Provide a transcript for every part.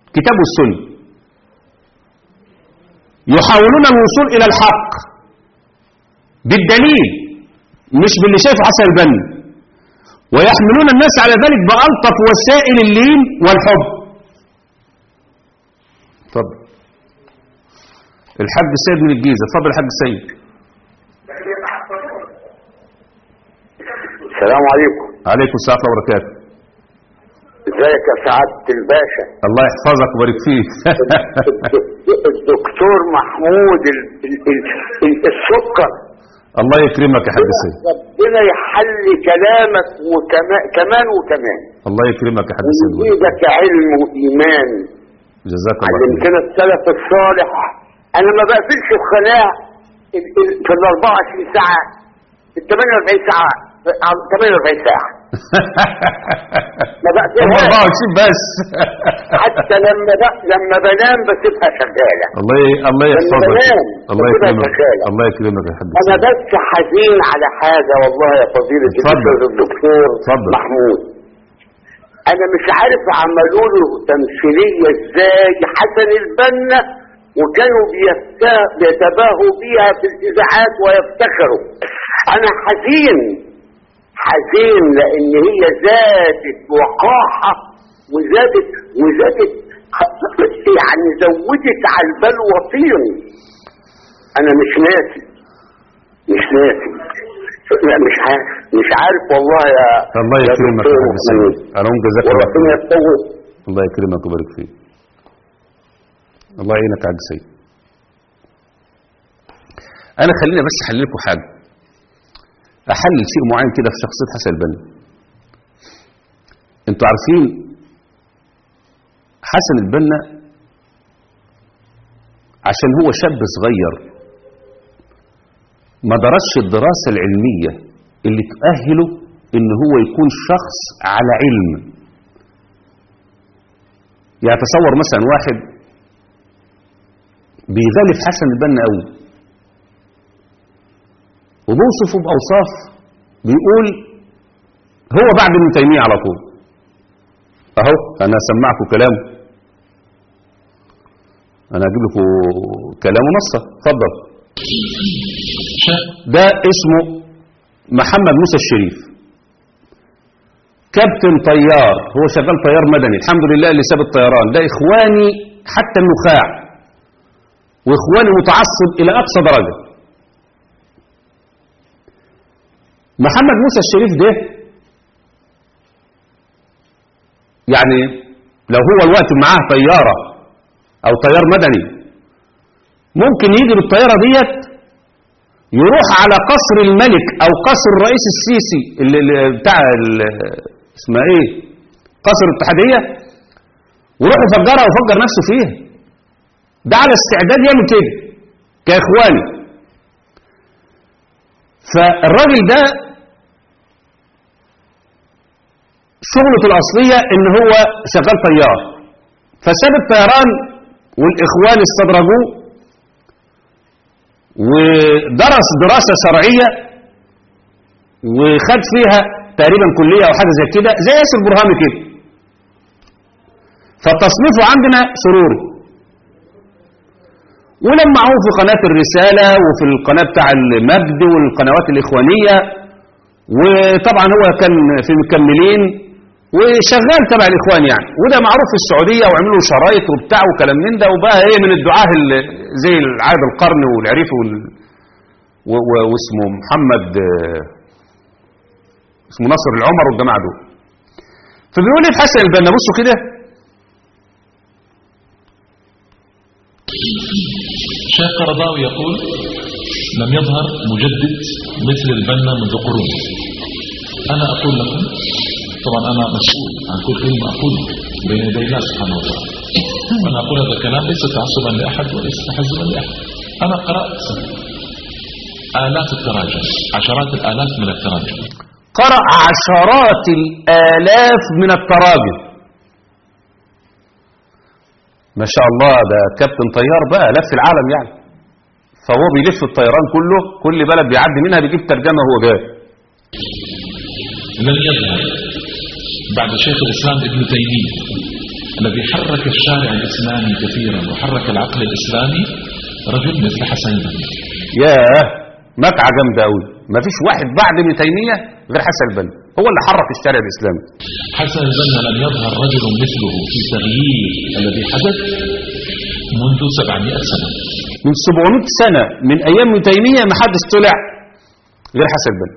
كتاب والسنة يحاولون الوصول إلى الحق بالدليل مش باللي شايفه حسن البنا ويحملون الناس على ذلك بألطف وسائل اللين والحب اتفضل الحاج السيد من الجيزة اتفضل الحاج السيد السلام عليكم عليكم السلام ورحمة الله وبركاته ازيك يا سعادة الباشا الله يحفظك ويبارك فيك الدكتور محمود ال- ال- ال- ال- السكر الله يكرمك يا حاج السيد ربنا يحل كلامك وكمان كمان وكمان الله يكرمك يا حاج السيد ويزيدك علم وإيمان جزاك الله خير علمتنا السلف الصالح أنا ما بقفلش القناة ال- ال- في ال 24 ساعة ال 48 ساعة ال 48 ساعة ما هم بقفلهاش 24 بس حتى لما ب... لما بنام بسيبها شغالة الله ي... الله يحفظك بنام. الله ربنا يكرمك يتخيل. الله يكرمك يا حاج انا السيد بس حزين على حاجة والله يا فضيلة اتفضل. الأستاذ الدكتور اتفضل. محمود انا مش عارف عملوا له تمثيلية ازاي حسن البنا وكانوا بيست- بيتباهوا بيها في الاذاعات ويفتخروا انا حزين حزين لان هي زادت وقاحة وزادت وزادت يعني زودت على البلوى طين انا مش ناسي مش ناسي لا مش عارف مش عارف والله يا الله يا يكرمك دكتور يا حاج السيد محمود. انا هم جزاك الله وربنا خير يستوعب الله يكرمك ويبارك فيك الله يعينك يا حاج السيد انا خلينا بس احلل لكم حاجه احلل شيء معين كده في شخصيه حسن البنا انتوا عارفين حسن البنا عشان هو شاب صغير ما درسش الدراسة العلمية اللي تؤهله ان هو يكون شخص على علم يعني تصور مثلا واحد بيغالف حسن البنا قوي وبوصفه بأوصاف بيقول هو بعد ابن تيمية على طول اهو انا سمعكم كلامه انا هجيب لكم كلامه نصه اتفضل ده اسمه محمد موسى الشريف كابتن طيار هو شغال طيار مدني الحمد لله اللي ساب الطيران ده اخواني حتى النخاع واخواني متعصب الى اقصى درجه محمد موسى الشريف ده يعني لو هو الوقت معاه طيارة او طيار مدني ممكن يجي بالطيارة ديت يروح على قصر الملك او قصر الرئيس السيسي اللي اللي بتاع ال- اسمها ايه قصر الاتحادية ويروح يفجرها ويفجر نفسه فيها ده على استعداد يعمل كده كاخواني فالراجل ده شغلته الأصلية إن هو شغال طيار فساب الطيران والإخوان استدرجوه ودرس دراسة شرعية وخد فيها تقريبا كلية أو حاجة زي كده زي ياسر برهامي كده فتصنيفه عندنا سروري ولمعوه في قناة الرسالة وفي القناة بتاع المجد والقنوات الإخوانية وطبعا هو كان في مكملين وشغال تبع الإخوان يعني وده معروف في السعودية وعملوا شرايط وبتاع وكلام من ده وبقى ايه من الدعاه ال- زي العاد القرن والعريفي وال... و... و... واسمه محمد آه، اسمه ناصر العمر والجماعة دول فبيقول لي حسن البنا بصوا كده شيخ قرضاوي يقول لم يظهر مجدد مثل البنا منذ قرون أنا أقول لكم طبعا أنا مسؤول عن كل كلمة أقولها بين يدي الله سبحانه وتعالى وأنا أقول هذا الكلام ليس تعصبا لأحد وليس تحزبا لأحد أنا قرأت آلاف التراجم عشرات الآلاف من التراجم قرأ عشرات الآلاف من التراجم ما شاء الله ده كابتن طيار بقى لف العالم يعني فهو بيلف الطيران كله كل بلد بيعدي منها بيجيب ترجمة هو جاي لم يظهر بعد شيخ الإسلام ابن تيمية الذي حرك الشارع الإسلامي كثيرا وحرك العقل الإسلامي رجل مثل حسن البنا ياه متعة جامدة أوي ما فيش واحد بعد ابن تيمية غير حسن البنا هو اللي حرك الشارع الإسلامي حسن البنا لم يظهر رجل مثله في تغيير الذي حدث منذ 700 سنة من 700 سنة من أيام ابن تيمية ما حدش طلع غير حسن البنا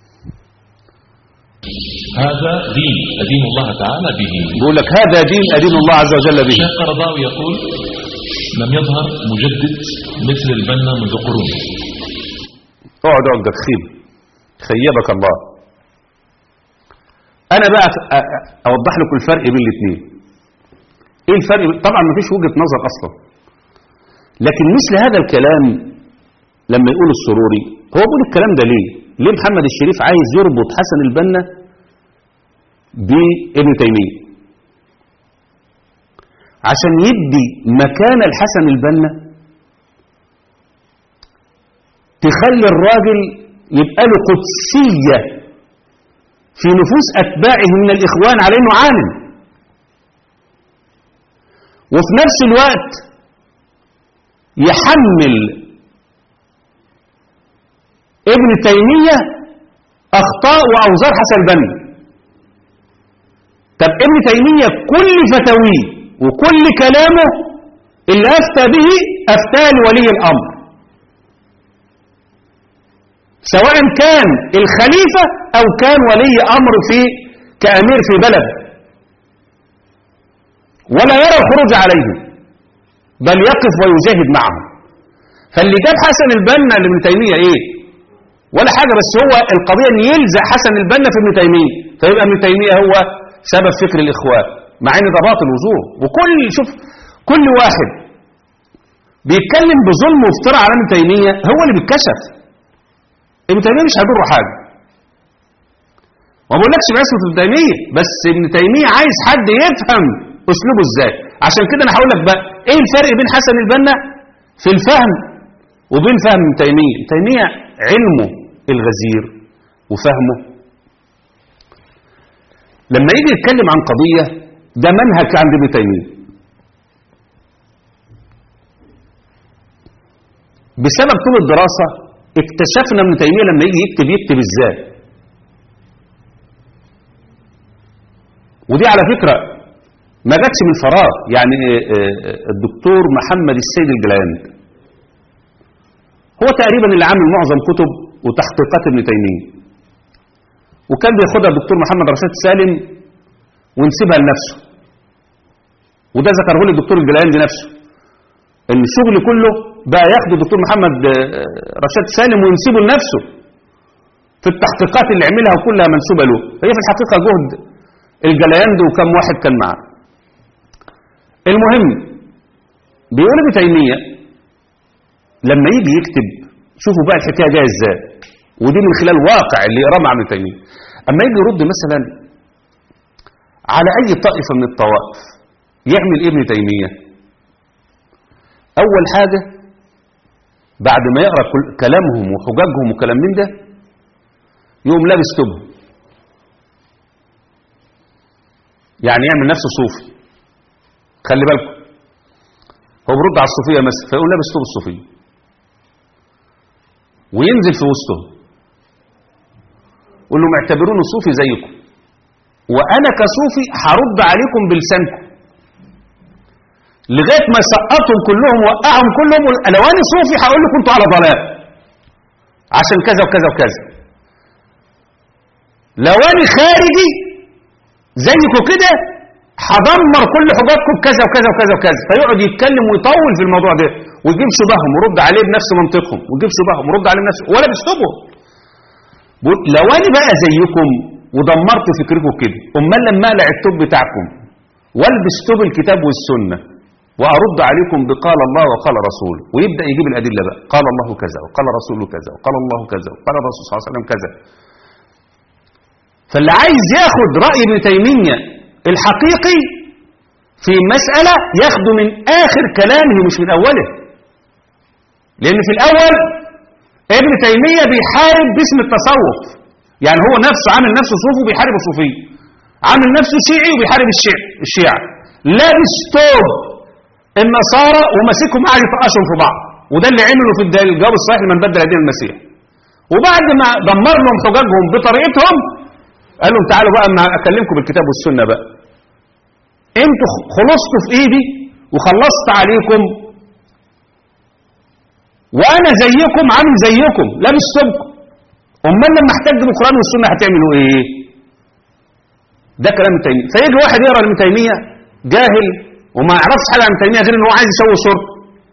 هذا دين أدين الله تعالى به بيقول لك هذا دين أدين الله عز وجل به الشيخ قرضاوي يقول لم يظهر مجدد مثل البنا منذ قرون اقعد اقعد خيب خيبك الله انا بقى أ- أ- اوضح لكم الفرق بين الاثنين ايه الفرق طبعا مفيش وجهة نظر اصلا لكن مثل هذا الكلام لما يقول السروري هو بيقول الكلام ده ليه ليه محمد الشريف عايز يربط حسن البنا بابن تيمية عشان يدي مكان الحسن البنا تخلي الراجل يبقى له قدسية في نفوس أتباعه من الإخوان على أنه عالم وفي نفس الوقت يحمل ابن تيمية أخطاء وأوزار حسن البنا طب ابن تيمية كل فتاويه وكل كلامه اللي أفتى به أفتاه لولي الأمر سواء كان الخليفة أو كان ولي أمر في كأمير في بلد ولا يرى الخروج عليهم بل يقف ويجاهد معهم فاللي جاب حسن البنا لابن تيمية ايه ولا حاجة بس هو القضية ان يلزق حسن البنا في ابن تيمية فيبقى ابن تيمية هو سبب فكر الإخوان مع ان ده باطل وزور وكل شوف كل واحد بيتكلم بظلم وافتراء على ابن تيمية هو اللي بيتكشف ابن تيمية مش هيضره حاجة وما بقولكش بعصمة ابن تيمية بس ابن تيمية عايز حد يفهم اسلوبه ازاي عشان كده انا هقول لك بقى ايه الفرق بين حسن البنا في الفهم وبين فهم ابن تيمية ابن تيمية علمه الغزير وفهمه لما يجي يتكلم عن قضية ده منهج عند ابن تيمية بسبب طول الدراسة اكتشفنا ابن تيمية لما يجي يكتب يكتب ازاي ودي على فكرة ما جاتش من فراغ يعني الدكتور محمد السيد الجلاند هو تقريبا اللي عامل معظم كتب وتحقيقات ابن تيمية وكان بياخدها الدكتور محمد رشاد سالم ونسيبها لنفسه وده ذكره لي الدكتور الجلاند نفسه الشغل كله بقى ياخده الدكتور محمد رشاد سالم وينسبه لنفسه في التحقيقات اللي عملها كلها منسوبة له هي في الحقيقة جهد الجلاند وكم واحد كان معاه المهم بيقول ابن تيمية لما يجي يكتب شوفوا بقى الحكاية جاية ازاي ودي من خلال واقع اللي يقراه مع ابن تيمية اما يجي يرد مثلا على اي طائفة من الطوائف يعمل ايه ابن تيمية اول حاجة بعد ما يقرأ كلامهم وحججهم وكلام من ده يقوم لابس تبه يعني يعمل نفسه صوفي خلي بالكم هو برد على الصوفية مثلا فيقول لابس ثوب الصوفية وينزل في وسطهم يقول لهم اعتبروني صوفي زيكم وانا كصوفي هرد عليكم بلسانكم لغايه ما سقطهم كلهم وقعهم كلهم لو انا صوفي هقول لكم انتوا على ضلال عشان كذا وكذا وكذا لو انا خارجي زيكم كده هدمر كل حججكم كذا وكذا وكذا وكذا فيقعد يتكلم ويطول في الموضوع ده ويجيب شبههم ويرد عليه بنفس منطقهم ويجيب شبههم ويرد عليه بنفس ولا بيشتبهوا لو انا بقى زيكم ودمرت فكركم كده امال لما اقلع التوب بتاعكم والبس توب الكتاب والسنه وارد عليكم بقال الله وقال رسوله ويبدا يجيب الادله بقى قال الله كذا وقال رسوله كذا وقال الله كذا وقال الرسول صلى الله عليه وسلم كذا فاللي عايز ياخد راي ابن تيميه الحقيقي في مساله ياخده من اخر كلامه مش من اوله لان في الاول ابن تيميه بيحارب باسم التصوف يعني هو نفسه عامل نفسه صوفي وبيحارب الصوفيه عامل نفسه شيعي وبيحارب الشيع الشيعة لابس ثوب النصارى وماسكهم قاعد يفقشهم في بعض وده اللي عملوا في الد- الجواب الصحيح لمن بدل دين المسيح وبعد ما دمر لهم حججهم بطريقتهم قال لهم تعالوا بقى اما اكلمكم بالكتاب والسنه بقى انتوا خ- خلصتوا في ايدي وخلصت عليكم وانا زيكم عامل زيكم لابس ثوبكم امال لما احتاج بالقران والسنه هتعملوا ايه ده كلام ابن تيميه فيجي واحد يقرا ابن تيميه جاهل وما يعرفش حاجه عن ابن تيميه غير ان هو عايز يسوي صورته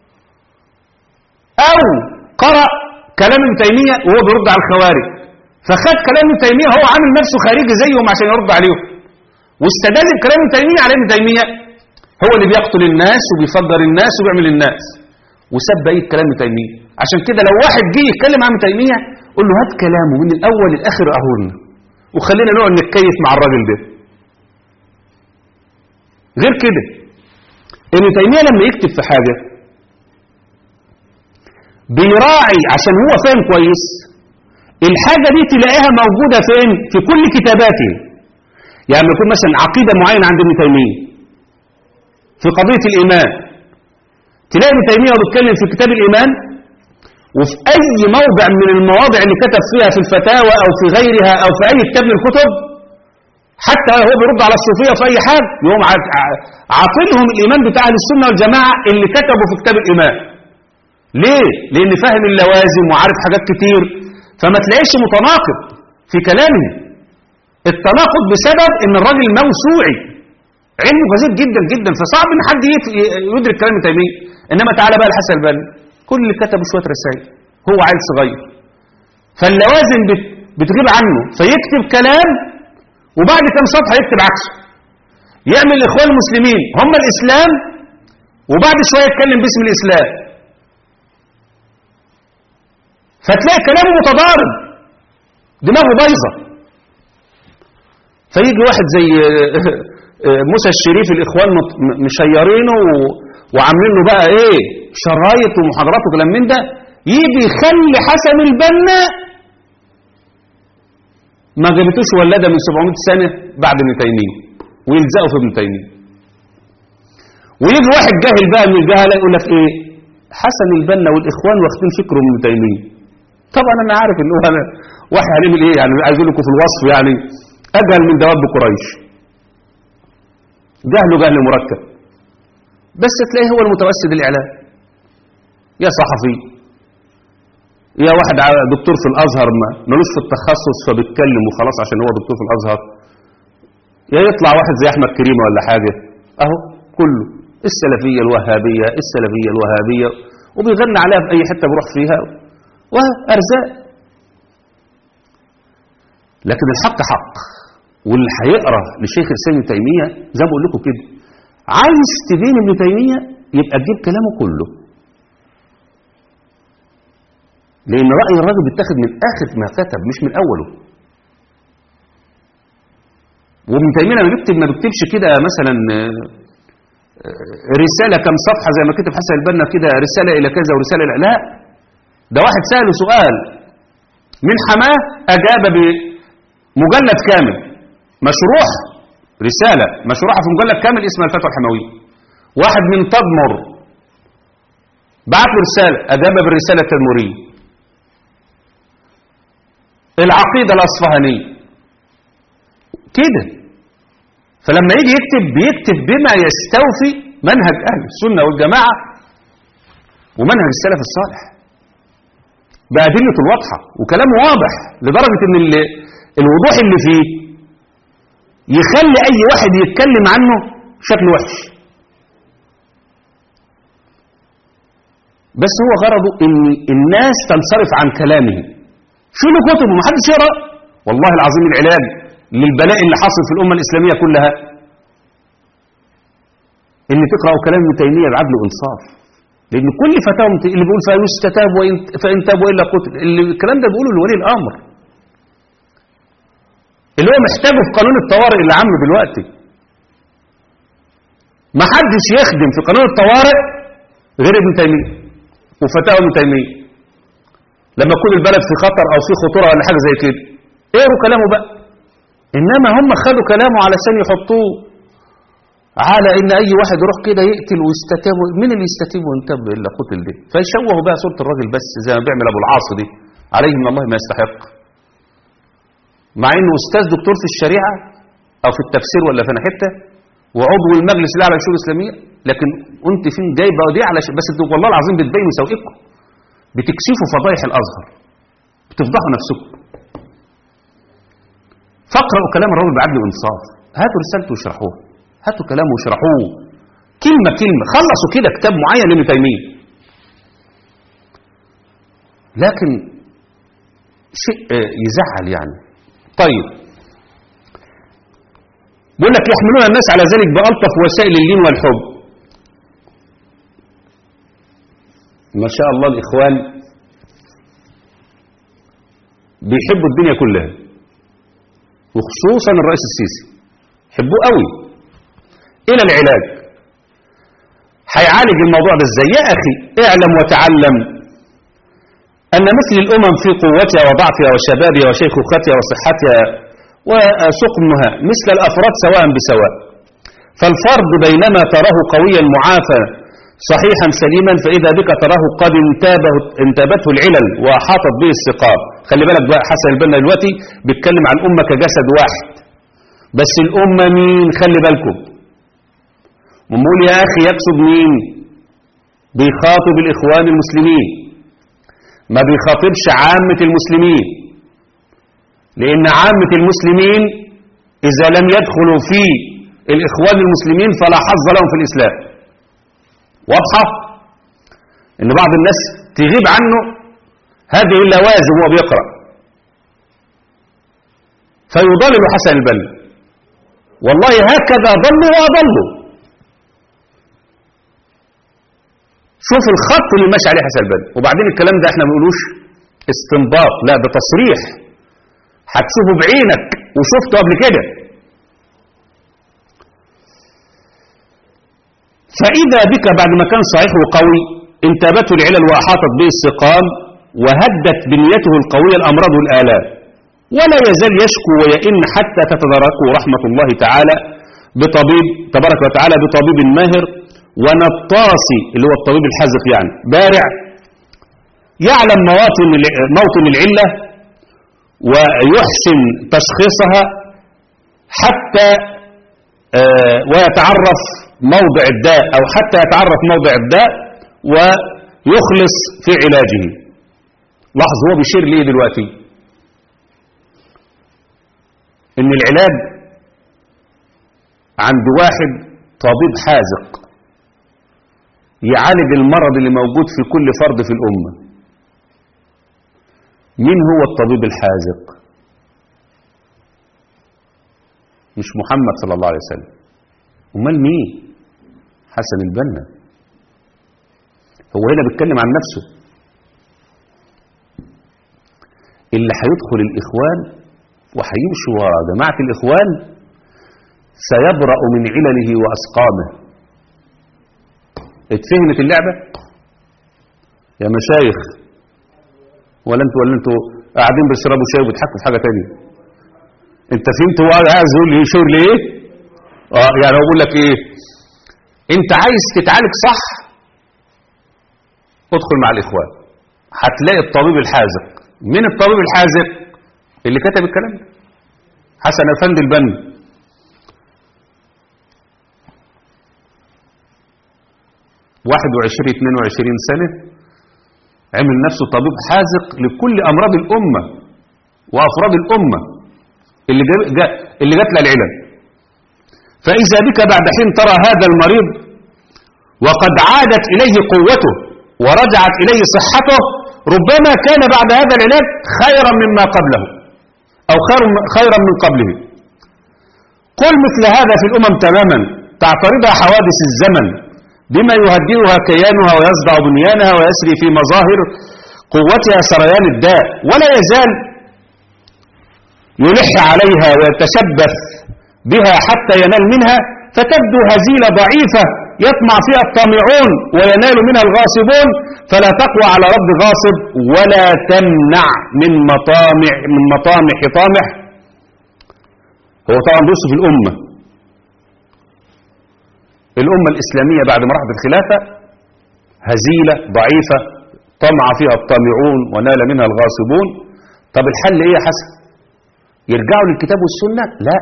او قرا كلام ابن تيميه وهو بيرد على الخوارج فخد كلام ابن تيميه هو عامل نفسه خارجي زيهم عشان يرد عليهم واستدل بكلام ابن تيميه على ابن تيميه هو اللي بيقتل الناس وبيفجر الناس وبيعمل الناس وساب بقيه كلام ابن تيميه عشان كده لو واحد جه يتكلم عن ابن تيميه قول له هات كلامه من الاول للاخر اهولنا وخلينا نقعد نتكيف مع الراجل ده غير كده ابن تيميه لما يكتب في حاجه بيراعي عشان هو فاهم كويس الحاجه دي تلاقيها موجوده فين في كل كتاباته يعني لما يكون مثلا عقيده معينه عند ابن تيميه في قضيه الايمان تلاقي ابن تيميه وهو بيتكلم في كتاب الايمان وفي اي موضع من المواضع اللي كتب فيها في الفتاوى او في غيرها او في اي كتاب من الكتب حتى هو بيرد على الصوفيه في اي حاجه يقوم ع- ع- عاطلهم الايمان بتاع اهل السنه والجماعه اللي كتبوا في كتاب الايمان ليه لان فاهم اللوازم وعارف حاجات كتير فما تلاقيش متناقض في كلامه التناقض بسبب ان الراجل موسوعي علمه غزير جدا جدا فصعب ان حد يت- يدرك كلام ابن تيميه انما تعالى بقى الحسن البنا كل اللي كتبه شويه رسائل هو عيل صغير فاللوازم بت- بتغيب عنه فيكتب كلام وبعد كام صفحه يكتب عكسه يعمل الاخوان المسلمين هم الاسلام وبعد شويه يتكلم باسم الاسلام فتلاقي كلامه متضارب دماغه بايظه فيجي واحد زي موسى الشريف الاخوان مت- م- مشيرينه و- وعاملين له بقى ايه شرايط ومحاضرات وكلام من ده يجي يخلي حسن البنا ما جابتوش ولاده من 700 سنه بعد ابن تيميه ويلزقوا في ابن تيميه ويجي واحد جاهل بقى من الجهله يقول لك ايه حسن البنا والاخوان واخدين فكره من ابن تيميه طبعا انا عارف ان هو انا واحد هنعمل ايه يعني عايز اقول لكم في الوصف يعني اجهل من دواب قريش جهله جهل مركب بس تلاقيه هو المتوسد الاعلام يا صحفي يا واحد ع- دكتور في الازهر ما ملوش في التخصص فبيتكلم وخلاص عشان هو دكتور في الازهر يا يطلع واحد زي احمد كريمه ولا حاجه اهو كله السلفيه الوهابيه السلفيه الوهابيه وبيغني عليها في اي حته بيروح فيها وارزاق لكن الحق حق واللي هيقرا لشيخ الاسلام ابن تيميه زي ما بقول لكم كده عايز تدين ابن تيميه يبقى تجيب كلامه كله لان راي الراجل بيتاخد من اخر ما كتب مش من اوله وابن تيميه لما بيكتب ما بيكتبش كده مثلا آه، آه، رساله كم صفحه زي ما كتب حسن البنا كده رساله الى كذا ورساله الى لا ده واحد ساله سؤال من حماه اجاب بمجلد كامل مشروح رساله مشروحه في مجلد كامل اسمها الفتوى الحمويه واحد من تدمر بعت له رساله اجاب بالرساله التدمريه العقيده الاصفهانيه كده فلما يجي يكتب بيكتب بما يستوفي منهج اهل السنه والجماعه ومنهج السلف الصالح بأدلة الواضحة وكلامه واضح لدرجة ان ال- الوضوح اللي فيه يخلي اي واحد يتكلم عنه شكله وحش بس هو غرضه ان الناس تنصرف عن كلامه شيلوا كتبه محدش يقرا والله العظيم العلاج للبلاء اللي حاصل في الامه الاسلاميه كلها ان تقراوا كلام ابن تيميه بعدل وانصاف لان كل فتاوى مت- اللي بيقول فيها يستتاب وإن فان تاب والا قتل اللي الكلام ده بيقوله لولي الامر اللي هو محتاجه في قانون الطوارئ اللي عامله دلوقتي ما حدش يخدم في قانون الطوارئ غير ابن تيميه وفتاوى ابن تيميه لما يكون البلد في خطر او في خطوره ولا حاجه زي كده اقروا كلامه بقى انما هم خدوا كلامه علشان يحطوه على ان اي واحد يروح كده يقتل ويستتاب مين اللي يستتيب وينتب الا قتل ده فيشوهوا بقى صوره الراجل بس زي ما بيعمل ابو العاص دي عليه من الله ما يستحق مع انه استاذ دكتور في الشريعه او في التفسير ولا في حته وعضو المجلس الاعلى للشؤون الاسلاميه لكن انت فين جايبه دي على ش- بس انتوا والله العظيم بتبينوا مساوئكم بتكشفوا فضايح الازهر بتفضحوا نفسكم فاقرأوا كلام الرجل بعدل وانصاف هاتوا رسالته واشرحوها هاتوا كلامه واشرحوه كلمة كلمة خلصوا كده كتاب معين لابن تيمية لكن شيء آه، يزعل يعني طيب بيقول لك يحملون الناس على ذلك بألطف وسائل اللين والحب ما شاء الله الإخوان بيحبوا الدنيا كلها وخصوصا الرئيس السيسي يحبوه قوي الى العلاج هيعالج الموضوع ده ازاي يا اخي اعلم وتعلم ان مثل الامم في قوتها وضعفها وشبابها وشيخوختها وصحتها وسقمها مثل الافراد سواء بسواء فالفرد بينما تراه قويا معافى صحيحا سليما فاذا بك تراه قد انتابه انتابته العلل واحاطت به السقام خلي بالك بقى حسن البنا دلوقتي بيتكلم عن الامه كجسد واحد بس الامه مين خلي بالكم ونقول يا اخي يقصد مين بيخاطب الاخوان المسلمين ما بيخاطبش عامه المسلمين لان عامه المسلمين اذا لم يدخلوا في الاخوان المسلمين فلا حظ لهم في الاسلام واضحه ان بعض الناس تغيب عنه هذه اللوازم وهو بيقرا فيضلل حسن البنا والله هكذا ضلوا واضلوا شوف الخط اللي ماشي عليه حسن البنا وبعدين الكلام ده احنا ما بنقولوش استنباط لا ده تصريح هتشوفه بعينك وشفته قبل كده فإذا بك بعد ما كان صحيح وقوي انتابته العلل وأحاطت به السقام وهدت بنيته القوية الأمراض والآلام ولا يزال يشكو ويئن حتى تتداركه رحمة الله تعالى بطبيب تبارك وتعالى بطبيب ماهر ونطاسي اللي هو الطبيب الحذق يعني بارع يعلم مواطن موطن العلة ويحسن تشخيصها حتى آه، ويتعرف موضع الداء أو حتى يتعرف موضع الداء ويخلص في علاجه لاحظ هو بيشير ليه دلوقتي ان العلاج عند واحد طبيب حاذق يعالج المرض اللي موجود في كل فرد في الأمة مين هو الطبيب الحاذق مش محمد صلى الله عليه وسلم امال مين حسن البنا هو هنا بيتكلم عن نفسه اللي هيدخل الإخوان وهيمشي ورا جماعة الإخوان سيبرأ من علله وأسقامه اتفهمت اللعبة يا مشايخ ولا انتوا ولا انتوا قاعدين بيشربوا شاي وبتحكوا في حاجة تانية انت فهمت هو عايز يقول لي شغل ايه اه يعني هو بيقول لك ايه انت عايز تتعالج صح ادخل مع الاخوان هتلاقي الطبيب الحاذق مين الطبيب الحاذق اللي كتب الكلام ده حسن افندي البنا 21 22 سنة عمل نفسه طبيب حاذق لكل أمراض الأمة وأفراد الأمة اللي, جا جا اللي جات لها العلم فإذا بك بعد حين ترى هذا المريض وقد عادت إليه قوته ورجعت إليه صحته ربما كان بعد هذا العلاج خيرا مما قبله أو خير خيرا من قبله قل مثل هذا في الأمم تماما تعترضها حوادث الزمن بما يهدئها كيانها ويصدع بنيانها ويسري في مظاهر قوتها سريان الداء ولا يزال يلح عليها ويتشبث بها حتى ينال منها فتبدو هزيلة ضعيفة يطمع فيها الطامعون وينال منها الغاصبون فلا تقوى على رب غاصب ولا تمنع من مطامع من مطامح طامح هو طبعا بيوصف الأمة الأمة الإسلامية بعد ما راحت الخلافة هزيلة ضعيفة طمع فيها الطامعون ونال منها الغاصبون طب الحل ايه يا حسن يرجعوا للكتاب والسنة لا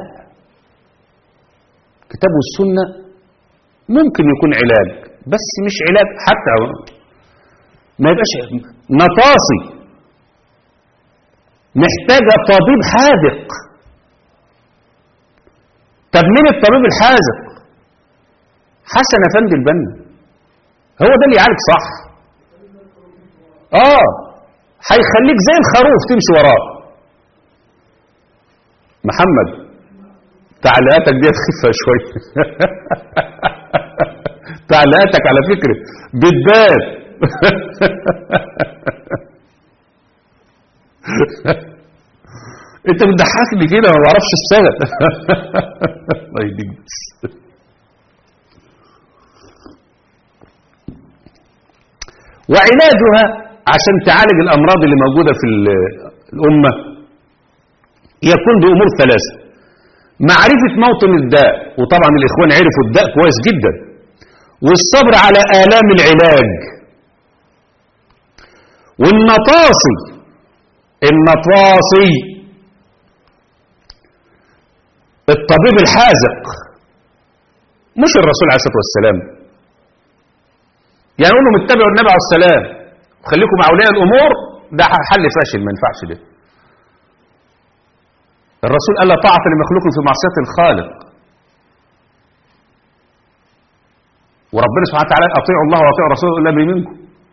الكتاب والسنة ممكن يكون علاج بس مش علاج حتى ما يبقاش نطاصي محتاجة طبيب حاذق طب مين الطبيب الحاذق حسن افندي البنا هو ده اللي يعالج صح اه هيخليك زي الخروف تمشي وراه محمد تعليقاتك دي خفة شوية تعليقاتك على فكرة بتبان انت بتضحكني كده ما بعرفش اشتغل الله يديك بس وعلاجها عشان تعالج الأمراض اللي موجودة في الأمة يكون بأمور ثلاثة معرفة موطن الداء وطبعا الإخوان عرفوا الداء كويس جدا والصبر على آلام العلاج والنطاصي النطاصي الطبيب الحاذق مش الرسول عليه الصلاة والسلام يعني قولوا اتبعوا النبي عليه السلام وخليكم مع اولياء الامور ده حل فاشل ما ينفعش ده الرسول قال لا طاعه لمخلوق في معصيه الخالق وربنا سبحانه وتعالى اطيعوا الله واطيعوا الرسول الا منكم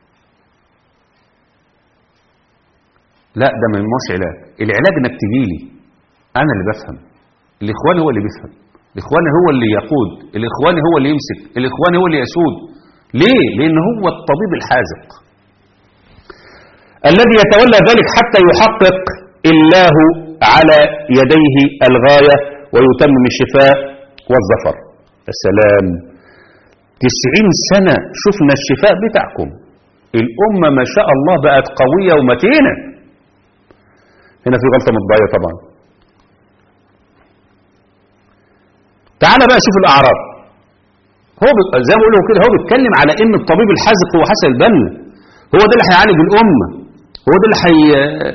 لا ده ما ينموش علاج العلاج انك تجي لي انا اللي بفهم الاخوان هو اللي بيفهم الاخوان هو اللي يقود الاخوان هو اللي يمسك الاخوان هو اللي يسود ليه لان هو الطبيب الحاذق الذي يتولى ذلك حتى يحقق الله على يديه الغاية ويتمم الشفاء والظفر السلام تسعين سنة شفنا الشفاء بتاعكم الأمة ما شاء الله بقت قوية ومتينة هنا في غلطة مطبعية طبعا تعال بقى شوف الأعراض هو زي ما بقوله كده هو بيتكلم على ان الطبيب الحاذق هو حسن البنا هو ده اللي هيعالج الامه هو ده اللي حي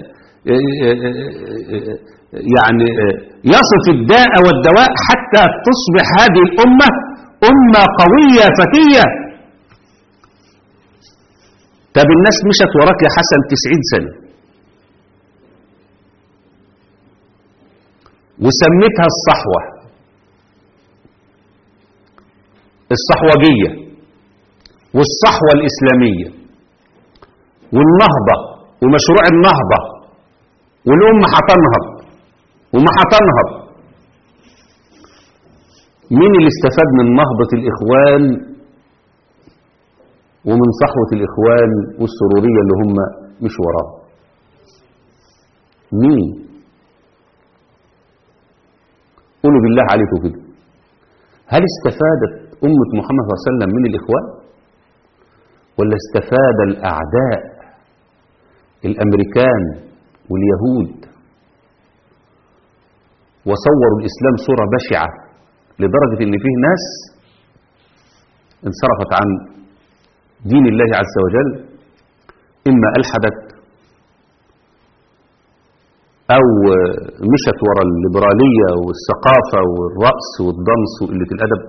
يعني يصف الداء والدواء حتى تصبح هذه الامه امه قويه فتيه طب الناس مشت وراك يا حسن تسعين سنه وسميتها الصحوه الصحوجية والصحوة الإسلامية والنهضة ومشروع النهضة والأمة هتنهض وما هتنهض مين اللي استفاد من نهضة الإخوان ومن صحوة الإخوان والسرورية اللي هم مش وراه مين قولوا بالله عليكم كده هل استفادت أمة محمد صلى الله عليه وسلم من الإخوان ولا استفاد الأعداء الأمريكان واليهود وصوروا الإسلام صورة بشعة لدرجة أن فيه ناس انصرفت عن دين الله عز وجل إما ألحدت أو مشت وراء الليبرالية والثقافة والرأس والضنس وقلة الأدب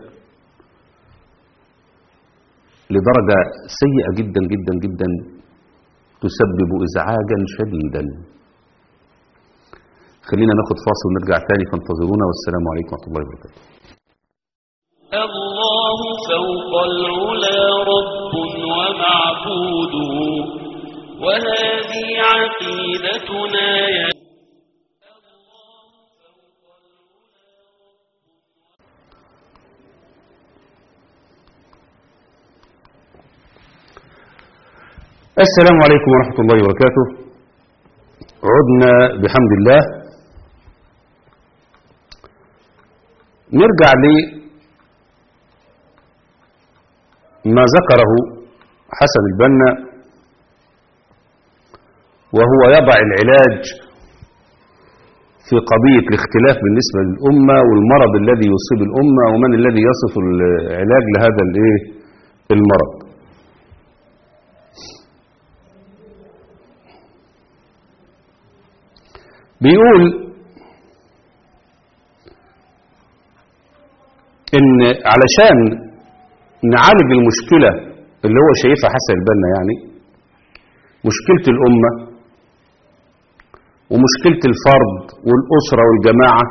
لدرجة سيئة جدا جدا جدا تسبب إزعاجا شديدا خلينا ناخد فاصل ونرجع تاني فانتظرونا والسلام عليكم ورحمة الله وبركاته الله فوق العلا رب ومعبود وهذه عقيدتنا يا السلام عليكم ورحمة الله وبركاته عدنا بحمد الله نرجع لما ذكره حسن البنا وهو يضع العلاج في قضية الاختلاف بالنسبة للأمة والمرض الذي يصيب الأمة ومن الذي يصف العلاج لهذا الايه المرض بيقول ان علشان نعالج المشكلة اللي هو شايفها حسن البنا يعني مشكلة الأمة ومشكلة الفرد والأسرة والجماعة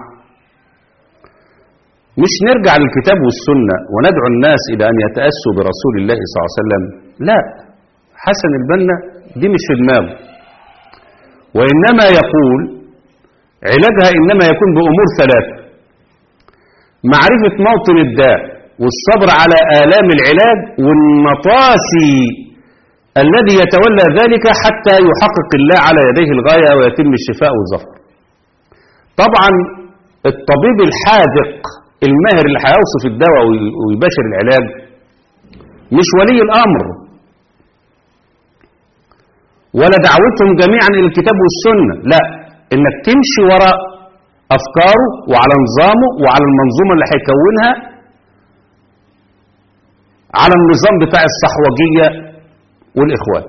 مش نرجع للكتاب والسنة وندعو الناس إلى أن يتأسوا برسول الله صلى الله عليه وسلم لا حسن البنا دي مش في دماغه وإنما يقول علاجها إنما يكون بأمور ثلاثة معرفة موطن الداء والصبر على آلام العلاج والمطاسي الذي يتولى ذلك حتى يحقق الله على يديه الغاية ويتم الشفاء والظفر طبعا الطبيب الحاذق الماهر اللي هيوصف الدواء ويباشر العلاج مش ولي الأمر ولا دعوتهم جميعا إلى الكتاب والسنة لا إنك تمشي وراء أفكاره وعلى نظامه وعلى المنظومة اللي هيكونها على النظام بتاع الصحوجية والإخوان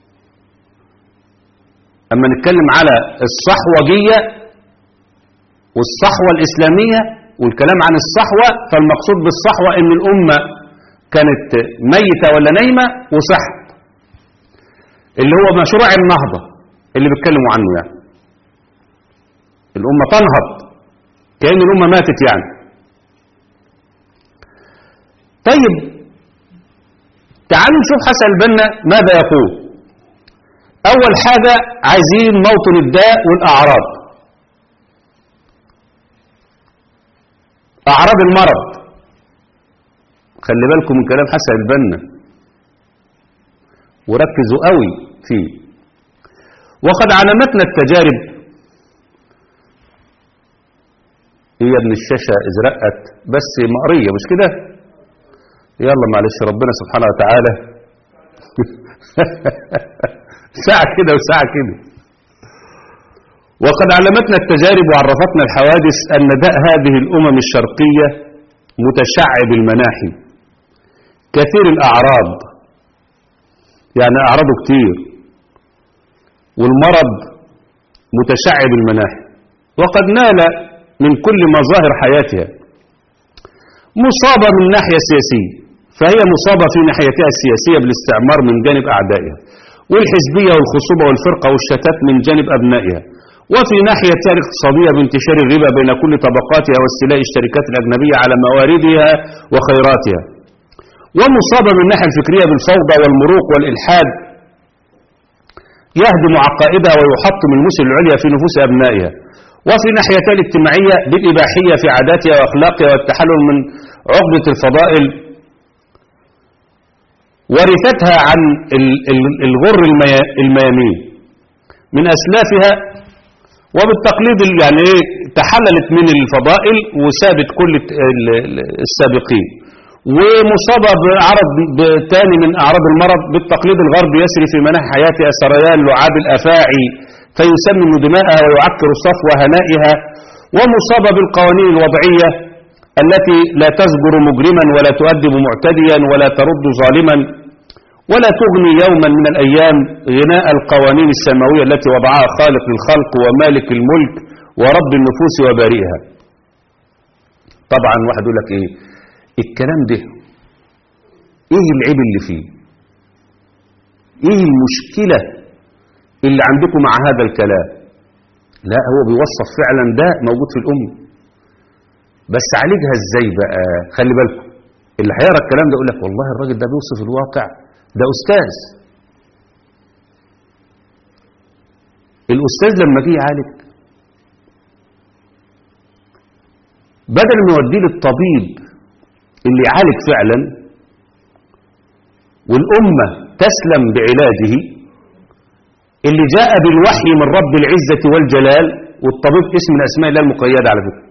أما نتكلم على الصحوجية والصحوة الإسلامية والكلام عن الصحوة فالمقصود بالصحوة إن الأمة كانت ميتة ولا نايمة وصحت اللي هو مشروع النهضة اللي بيتكلموا عنه يعني الأمة تنهض كأن الأمة ماتت يعني طيب تعالوا نشوف حسن البنا ماذا يقول أول حاجة عايزين موطن الداء والأعراض أعراض المرض خلي بالكم من كلام حسن البنا وركزوا قوي فيه وقد علمتنا التجارب هي ابن الشاشة ازرقت بس مقرية مش كده يلا معلش ربنا سبحانه وتعالى ساعة كده وساعة كده وقد علمتنا التجارب وعرفتنا الحوادث أن داء هذه الأمم الشرقية متشعب المناحي كثير الأعراض يعني أعراضه كتير والمرض متشعب المناحي وقد نال من كل مظاهر حياتها مصابة من ناحية سياسية فهي مصابة في ناحيتها السياسية بالاستعمار من جانب أعدائها والحزبية والخصوبة والفرقة والشتات من جانب أبنائها وفي ناحيتها الاقتصادية بانتشار الربا بين كل طبقاتها واستيلاء الشركات الأجنبية على مواردها وخيراتها ومصابة من الناحية الفكرية بالفوضى والمروق والإلحاد يهدم عقائدها ويحطم المثل العليا في نفوس أبنائها وفي ناحيتها الاجتماعية بالإباحية في عاداتها وأخلاقها والتحلل من عقدة الفضائل ورثتها عن الغر الميامين من أسلافها وبالتقليد يعني ايه تحللت من الفضائل وسابت كل السابقين ومصابة بعرض تاني من أعراض المرض بالتقليد الغربي يسري في مناحي حياتها سريان لعاب الأفاعي فيسمم دماءها ويعكر صفو هنائها ومصابة بالقوانين الوضعية التي لا تزجر مجرما ولا تؤدب معتديا ولا ترد ظالما ولا تغني يوما من الأيام غناء القوانين السماوية التي وضعها خالق للخلق ومالك الملك ورب النفوس وبارئها طبعا واحد يقول لك ايه الكلام ده ايه العيب اللي فيه ايه المشكلة اللي عندكم مع هذا الكلام لا هو بيوصف فعلا ده موجود في الأمة بس عالجها ازاي بقى خلي بالكم اللي هيقرا الكلام ده يقول لك والله الراجل ده بيوصف الواقع ده أستاذ الأستاذ لما جه يعالج بدل ما يوديه للطبيب اللي يعالج فعلا والأمة تسلم بعلاجه اللي جاء بالوحي من رب العزة والجلال والطبيب اسم من أسماء الله المقيدة على فكرة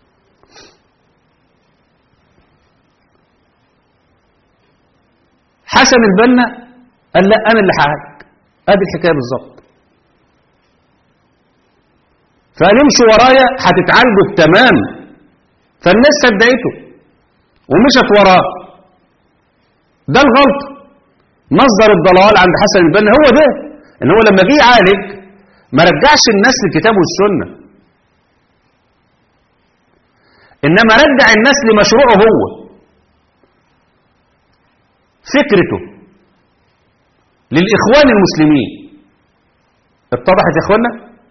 حسن البنا قال لا أنا اللي هعالج ادي الحكاية بالظبط فقال امشوا ورايا هتتعالجوا تمام فالناس صدقته ومشت وراه ده الغلط مصدر الضلال عند حسن البنا هو ده ان هو لما جه يعالج ما رجعش الناس للكتاب والسنه انما رجع الناس لمشروعه هو فكرته للاخوان المسلمين اتضحت يا اخوانا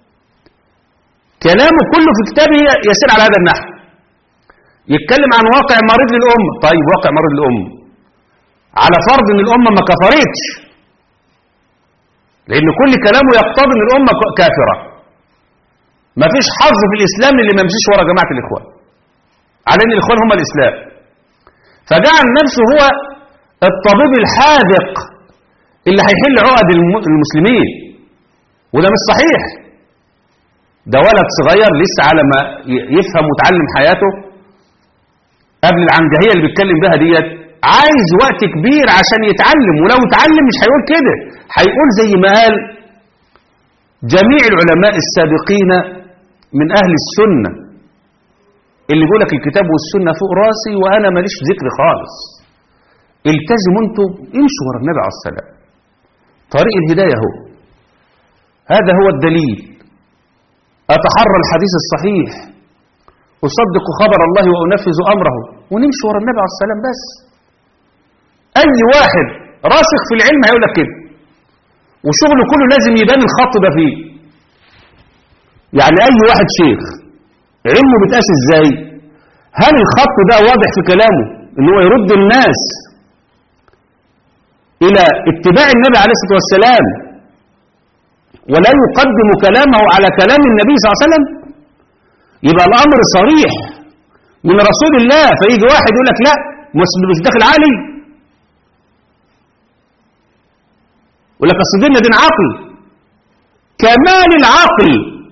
كلامه كله في كتابه يسير على هذا النحو يتكلم عن واقع مريض للأمة طيب واقع مريض للأمة على فرض ان الأمة ما كفرتش لأن كل كلامه يقتضي ان الأمة كافرة ما فيش حظ في الإسلام اللي ما يمشيش ورا جماعة الإخوان على ان الإخوان هم الإسلام فجعل نفسه هو الطبيب الحاذق اللي هيحل عقد المسلمين وده مش صحيح ده ولد صغير لسه على ما يفهم وتعلم حياته قبل العنجهية اللي بيتكلم بها ديت عايز وقت كبير عشان يتعلم ولو اتعلم مش هيقول كده هيقول زي ما قال جميع العلماء السابقين من أهل السنة اللي بيقول لك الكتاب والسنة فوق راسي وأنا ماليش ذكر خالص التزموا انتم امشوا ورا النبي عليه السلام طريق الهداية هو هذا هو الدليل أتحرى الحديث الصحيح أصدق خبر الله وأنفذ أمره ونمشي ورا النبي عليه السلام بس أي واحد راسخ في العلم هيقول لك كده وشغله كله لازم يبان الخط ده فيه يعني أي واحد شيخ علمه بتقاس إزاي هل الخط ده واضح في كلامه إن هو يرد الناس إلى اتباع النبي عليه الصلاة والسلام ولا يقدم كلامه على كلام النبي صلى الله عليه وسلم يبقى الأمر صريح من رسول الله فيجي واحد يقول لك لا مش داخل عقلي يقول لك اصل ديننا دين عقل كمال العقل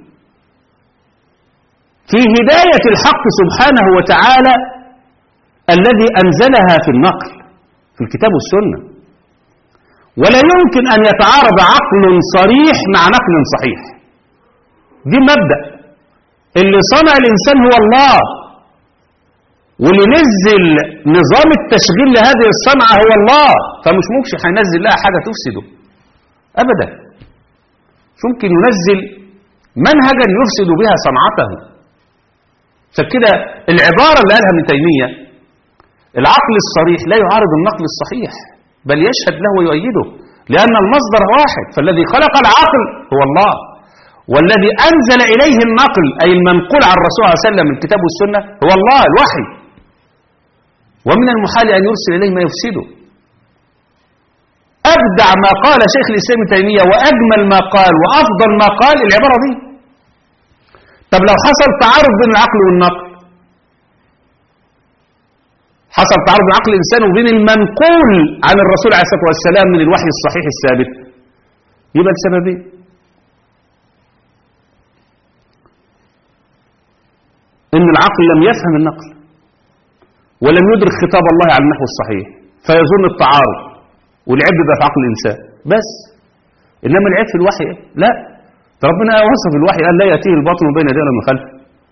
في هداية الحق سبحانه وتعالى الذي أنزلها في النقل في الكتاب والسنة ولا يمكن أن يتعارض عقل صريح مع نقل صحيح دي مبدأ اللي صنع الإنسان هو الله واللي نزل نظام التشغيل لهذه الصنعة هو الله فمش ممكن هينزل لها حاجة تفسده أبدا مش ممكن ينزل منهجا يفسد بها صنعته فكده العبارة اللي قالها ابن تيمية العقل الصريح لا يعارض النقل الصحيح بل يشهد له ويؤيده لأن المصدر واحد فالذي خلق العقل هو الله والذي أنزل إليه النقل أي المنقول عن الرسول صلى الله عليه وسلم من الكتاب والسنة هو الله الوحي ومن المحال أن يرسل إليه ما يفسده أبدع ما قال شيخ الإسلام ابن تيمية وأجمل ما قال وأفضل ما قال العبارة دي طب لو حصل تعارض بين العقل والنقل حصل تعارض بين عقل الإنسان وبين المنقول عن الرسول عليه الصلاة والسلام من الوحي الصحيح الثابت يبقى السببين إن العقل لم يفهم النقل ولم يدرك خطاب الله على النحو الصحيح فيظن التعارض والعيب بيبقى في عقل الإنسان بس إنما العيب في الوحي إيه؟ لا ربنا وصف الوحي قال لا يأتيه الباطل من بين يديه ولا من خلفه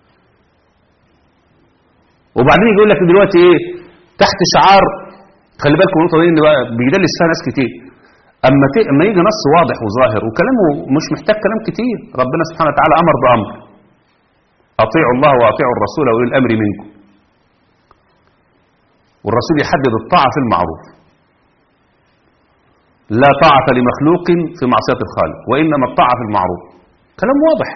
وبعدين يقول لك دلوقتي ايه تحت شعار خلي بالكم النقطه دي ان بقى بيدلس فيها ناس كتير اما ت... اما يجي نص واضح وظاهر وكلامه مش محتاج كلام كتير ربنا سبحانه وتعالى امر بامر اطيعوا الله واطيعوا الرسول واولي الامر منكم والرسول يحدد الطاعه في المعروف لا طاعه لمخلوق في معصيه الخالق وانما الطاعه في المعروف كلام واضح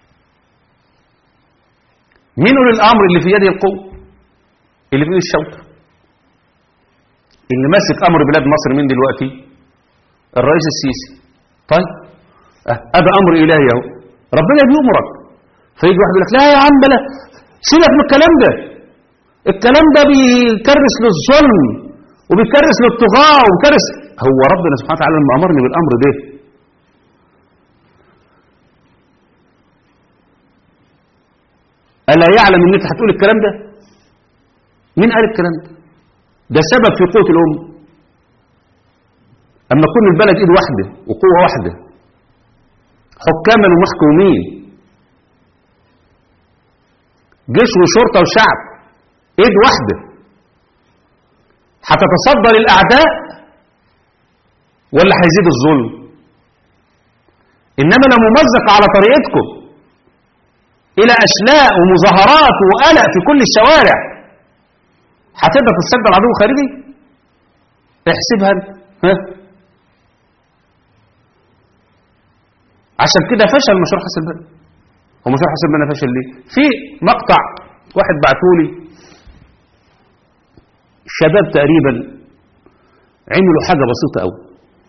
مين أولي الأمر اللي في يده القوة اللي في يده الشوكة اللي ماسك أمر بلاد مصر مين دلوقتي الرئيس السيسي طيب هذا أمر إلهي اهو ربنا بيأمرك فيجي واحد يقول لك لا يا عم بلا سيبك من الكلام ده الكلام ده بيكرس للظلم وبيكرس للطغاة وبيكرس هو ربنا سبحانه وتعالى لما أمرني بالأمر ده ألا يعلم ان انت هتقول الكلام ده مين قال الكلام ده ده سبب في قوة الأمة أما تكون البلد إيد واحدة وقوة واحدة حكاما ومحكومين جيش وشرطة وشعب ايد واحدة هتتصدى للأعداء ولا هيزيد الظلم إنما لو ممزق على طريقتكم إلى أشلاء ومظاهرات وقلق في كل الشوارع هتقدر تتصدى العدو الخارجي احسبها انت ها عشان كده فشل مشروع حسن البنا هو مشروع حسن البنا فشل ليه في مقطع واحد بعتولي شباب تقريبا عملوا حاجة بسيطة قوي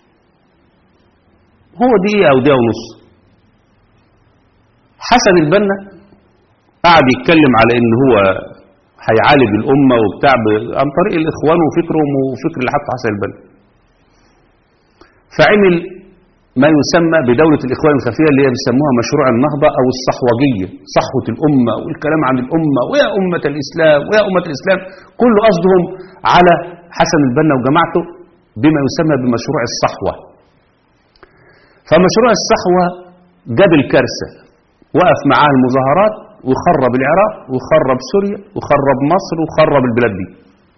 هو دقيقة أو دقيقة ونص حسن البنا قعد يتكلم على ان هو هيعالج الأمة وبتاع ب- عن طريق الإخوان وفكرهم وفكر اللي حطه حسن البنا فعمل ما يسمى بدولة الإخوان الخفية اللي هي بيسموها مشروع النهضة أو الصحوجية صحوة الأمة والكلام عن الأمة ويا أمة الإسلام ويا أمة الإسلام كل قصدهم على حسن البنا وجماعته بما يسمى بمشروع الصحوة فمشروع الصحوة جاب الكارثة وقف معاه المظاهرات وخرب العراق وخرب سوريا وخرب مصر وخرب البلاد دي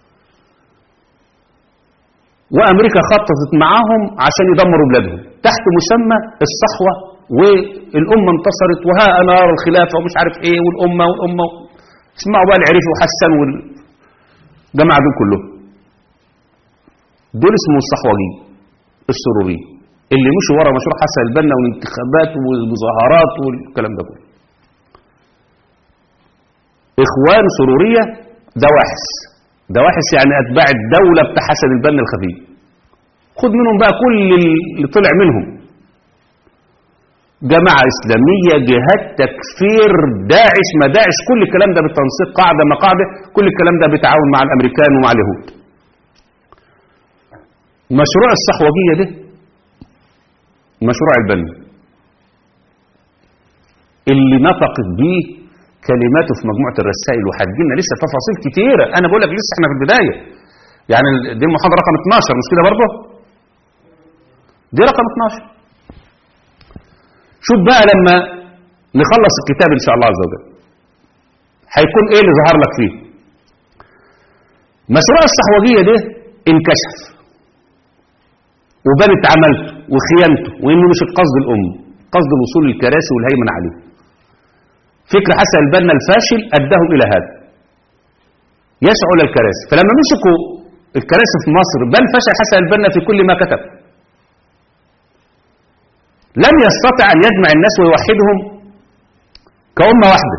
وأمريكا خططت معاهم عشان يدمروا بلادهم تحت مسمى الصحوة والأمة انتصرت وها أنا أرى الخلافة ومش عارف إيه والأمة والأمة اسمعوا بقى العريف وحسن والجماعة دول كلهم دول اسمهم الصحوجية السرورية اللي مشوا ورا مشروع حسن البنا والانتخابات والمظاهرات والكلام ده كله إخوان سرورية دواحس دواحس يعني أتباع الدولة بتاع حسن البنا الخفي خد منهم بقى كل اللي طلع منهم جماعة إسلامية جهاد تكفير داعش ما داعش كل الكلام ده بالتنسيق قاعدة ما قاعدة كل الكلام ده بالتعاون مع الأمريكان ومع اليهود مشروع الصحوجية ده مشروع البنا اللي نطقت بيه كلماته في مجموعة الرسائل وهتجيلنا لسه تفاصيل كتيرة أنا بقول لك لسه احنا في البداية يعني دي المحاضرة رقم 12 مش كده برضه دي رقم 12 شوف بقى لما نخلص الكتاب إن شاء الله عز وجل هيكون إيه اللي ظهر لك فيه مشروع الصحوجية ده انكشف وبانت عملته وخيانته وإنه مش القصد الأم قصد الوصول للكراسي والهيمنة عليه فكر حسن البنا الفاشل أداهم إلى هذا يسعوا إلى الكراسي فلما مسكوا الكراسي في مصر بل فشل حسن البنا في كل ما كتب لم يستطع أن يجمع الناس ويوحدهم كأمة واحدة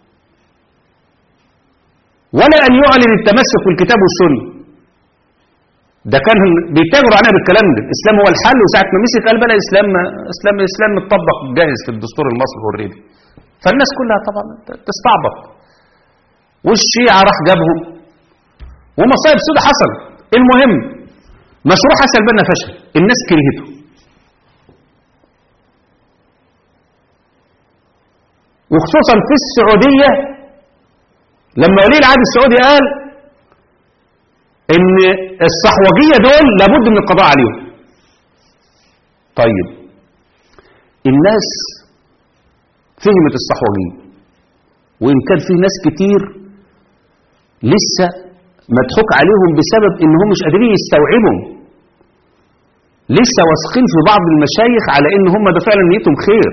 ولا أن يعلن التمسك بالكتاب والسنة ده كان بيتاجروا علينا بالكلام ده الإسلام هو الحل وساعة ما مسك قال بقى الإسلام إسلام الإسلام متطبق جاهز في الدستور المصري اوريدي فالناس كلها طبعا تستعبط والشيعة راح جابهم ومصايب سودة حصل المهم مشروع حسن البنا فشل الناس كرهته وخصوصا في السعودية لما ولي العهد السعودي قال ان الصحوجية دول لابد من القضاء عليهم طيب الناس فهمت الصحوجية وإن كان في ناس كتير لسه مضحوك عليهم بسبب إنهم مش قادرين يستوعبوا لسه واثقين في بعض المشايخ على إن هم ده فعلا نيتهم خير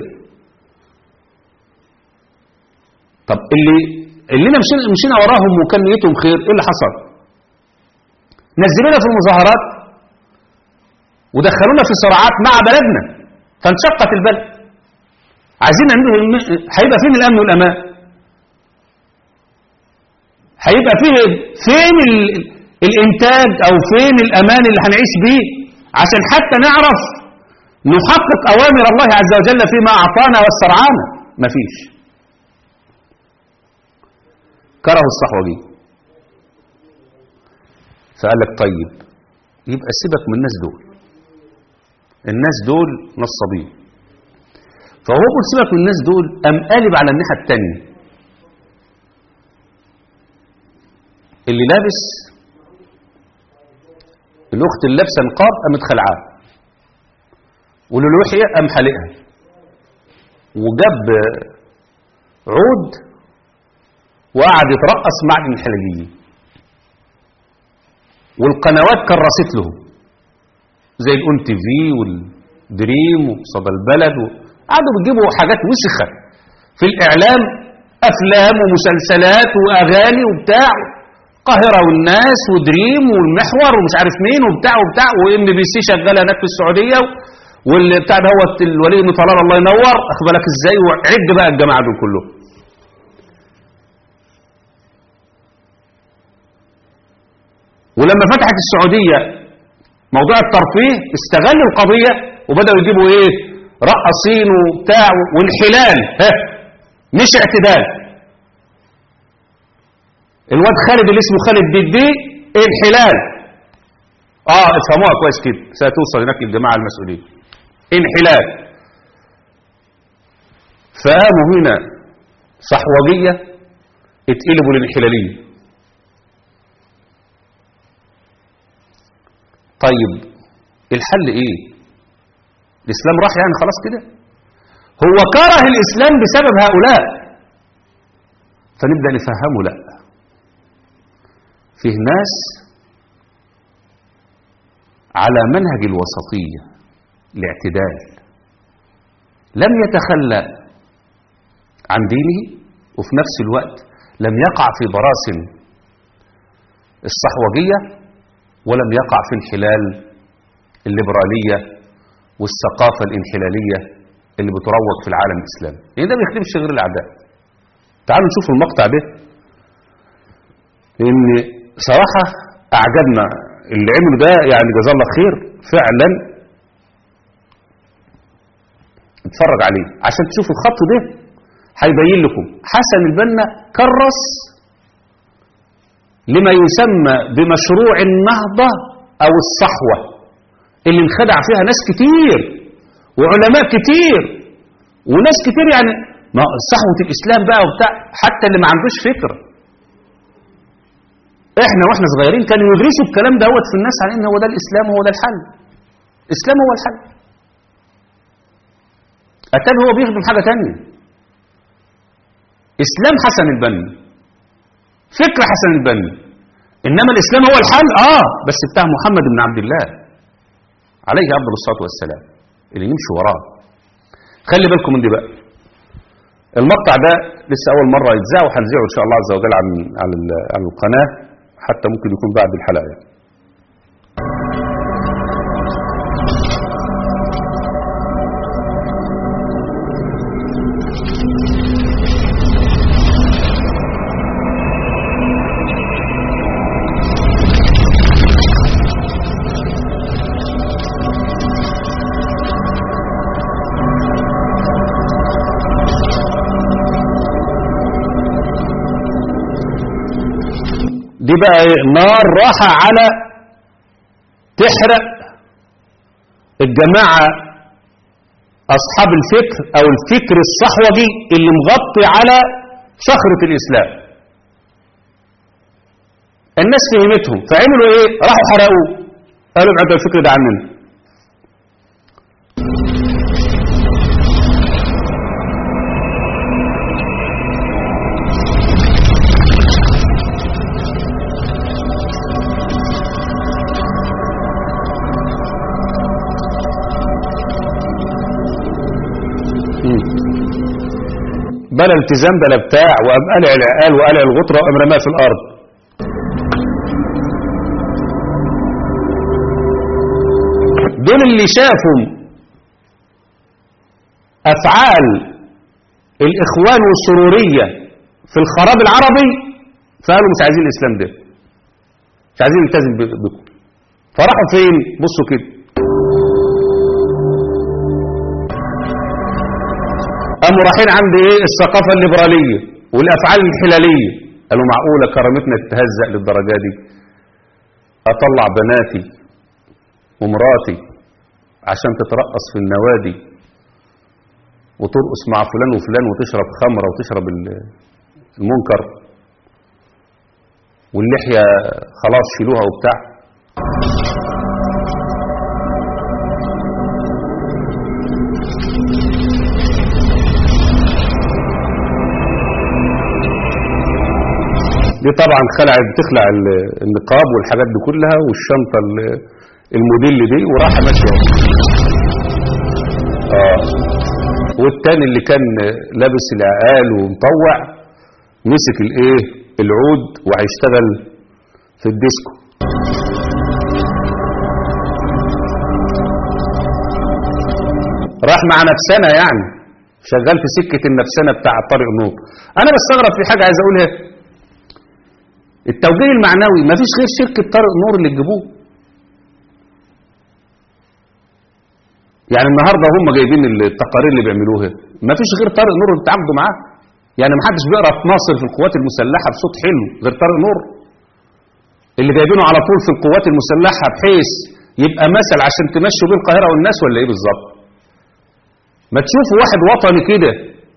طب اللي اللي مشينا مشينا وراهم وكان نيتهم خير ايه اللي حصل نزلونا في المظاهرات ودخلونا في صراعات مع بلدنا فانشقت البلد عايزين نعمل هيبقى فين الامن والامان هيبقى فين فين ال... الانتاج او فين الامان اللي هنعيش بيه عشان حتى نعرف نحقق اوامر الله عز وجل فيما اعطانا واسترعانا مفيش كرهوا الصحوجي فقال لك طيب يبقى سيبك من الناس دول الناس دول نصابين فهو بيقول سيبك من الناس دول قام قالب على الناحيه الثانيه اللي لابس الاخت اللي لابسه نقاب قامت خلعاه واللي قام حلقها وجاب عود وقعد يترقص مع الانحلاليين والقنوات كرست له زي الاون تي في والدريم وصدى البلد و... قعدوا بيجيبوا حاجات وسخه في الاعلام افلام ومسلسلات واغاني وبتاع القاهره والناس ودريم والمحور ومش عارف مين وبتاع وبتاع وام بي سي شغاله هناك في السعوديه والبتاع دوت الولي بن طلال الله ينور اخد بالك ازاي وعد بقى الجماعه دول كلهم ولما فتحت السعوديه موضوع الترفيه استغلوا القضيه وبداوا يجيبوا ايه رقصين وبتاع وانحلال ها مش اعتدال الواد خالد اللي اسمه خالد ديدي انحلال اه افهموها كويس كده ستوصل هناك للجماعه المسؤولين انحلال فقاموا هنا صحوجيه اتقلبوا للانحلاليه طيب الحل ايه الاسلام راح يعني خلاص كده هو كره الاسلام بسبب هؤلاء فنبدا نفهمه لا فيه ناس على منهج الوسطيه الاعتدال لم يتخلى عن دينه وفي نفس الوقت لم يقع في براسن الصحوجيه ولم يقع في انحلال الليبرالية والثقافة الانحلالية اللي بتروج في العالم الإسلامي يعني ده ما بيخدمش غير الأعداء تعالوا نشوف المقطع ده لأن صراحة أعجبنا اللي عمله ده يعني جزاه الله خير فعلا اتفرج عليه عشان تشوفوا الخط ده هيبين لكم حسن البنا كرس لما يسمى بمشروع النهضة أو الصحوة اللي انخدع فيها ناس كتير وعلماء كتير وناس كتير يعني ما صحوة الإسلام بقى وبتاع حتى اللي ما عندوش فكرة احنا واحنا صغيرين كانوا يدرسوا الكلام دوت في الناس على ان هو ده الإسلام وهو ده الحل الإسلام هو الحل أتاني هو بيخدم حاجة تانية إسلام حسن البنا فكر حسن البنا إنما الإسلام هو الحل آه بس بتاع محمد بن عبد الله عليه أفضل الصلاة والسلام اللي نمشي وراه خلي بالكم من دي بقى المقطع ده لسه أول مرة يتذاع وهنذيعه إن شاء الله عز وجل عن على على القناة حتى ممكن يكون بعد الحلقة يعني. دي بقى إيه؟ نار راحة على تحرق الجماعة أصحاب الفكر أو الفكر الصحوجي اللي مغطي على صخرة الإسلام الناس فهمتهم فعملوا إيه راحوا حرقوه قالوا ابعدوا الفكر ده عننا بلا التزام بلا بتاع وقام قلع العقال وقلع الغطرة وقام رماه في الأرض دول اللي شافوا أفعال الإخوان والسرورية في الخراب العربي فقالوا مش عايزين الإسلام ده مش عايزين نلتزم ب- بكم فراحوا فين بصوا كده قاموا رايحين عند ايه الثقافه الليبراليه والافعال الانحلاليه قالوا معقوله كرامتنا تتهزأ للدرجه دي اطلع بناتي ومراتي عشان تترقص في النوادي وترقص مع فلان وفلان وتشرب خمره وتشرب ال- المنكر واللحيه خلاص شيلوها وبتاع دي طبعا خلعت بتخلع ال- النقاب والحاجات دي كلها والشنطة ال- الموديل دي وراح ماشية اه والتاني اللي كان لابس العقال ومطوع مسك الايه العود وهيشتغل في الديسكو راح مع نفسنا يعني شغال في سكة النفسنة بتاع طارق نور انا بستغرب في حاجة عايز اقولها التوجيه المعنوي ما فيش غير شركة طارق نور اللي تجيبوه يعني النهاردة هم جايبين التقارير اللي بيعملوها ما فيش غير طارق نور اللي تعامدوا معاه يعني ما حدش بيقرا في مصر في القوات المسلحة بصوت حلو غير طارق نور اللي جايبينه على طول في القوات المسلحة بحيث يبقى مثل عشان تمشوا بيه القاهرة والناس ولا ايه بالظبط ما تشوفوا واحد وطني كده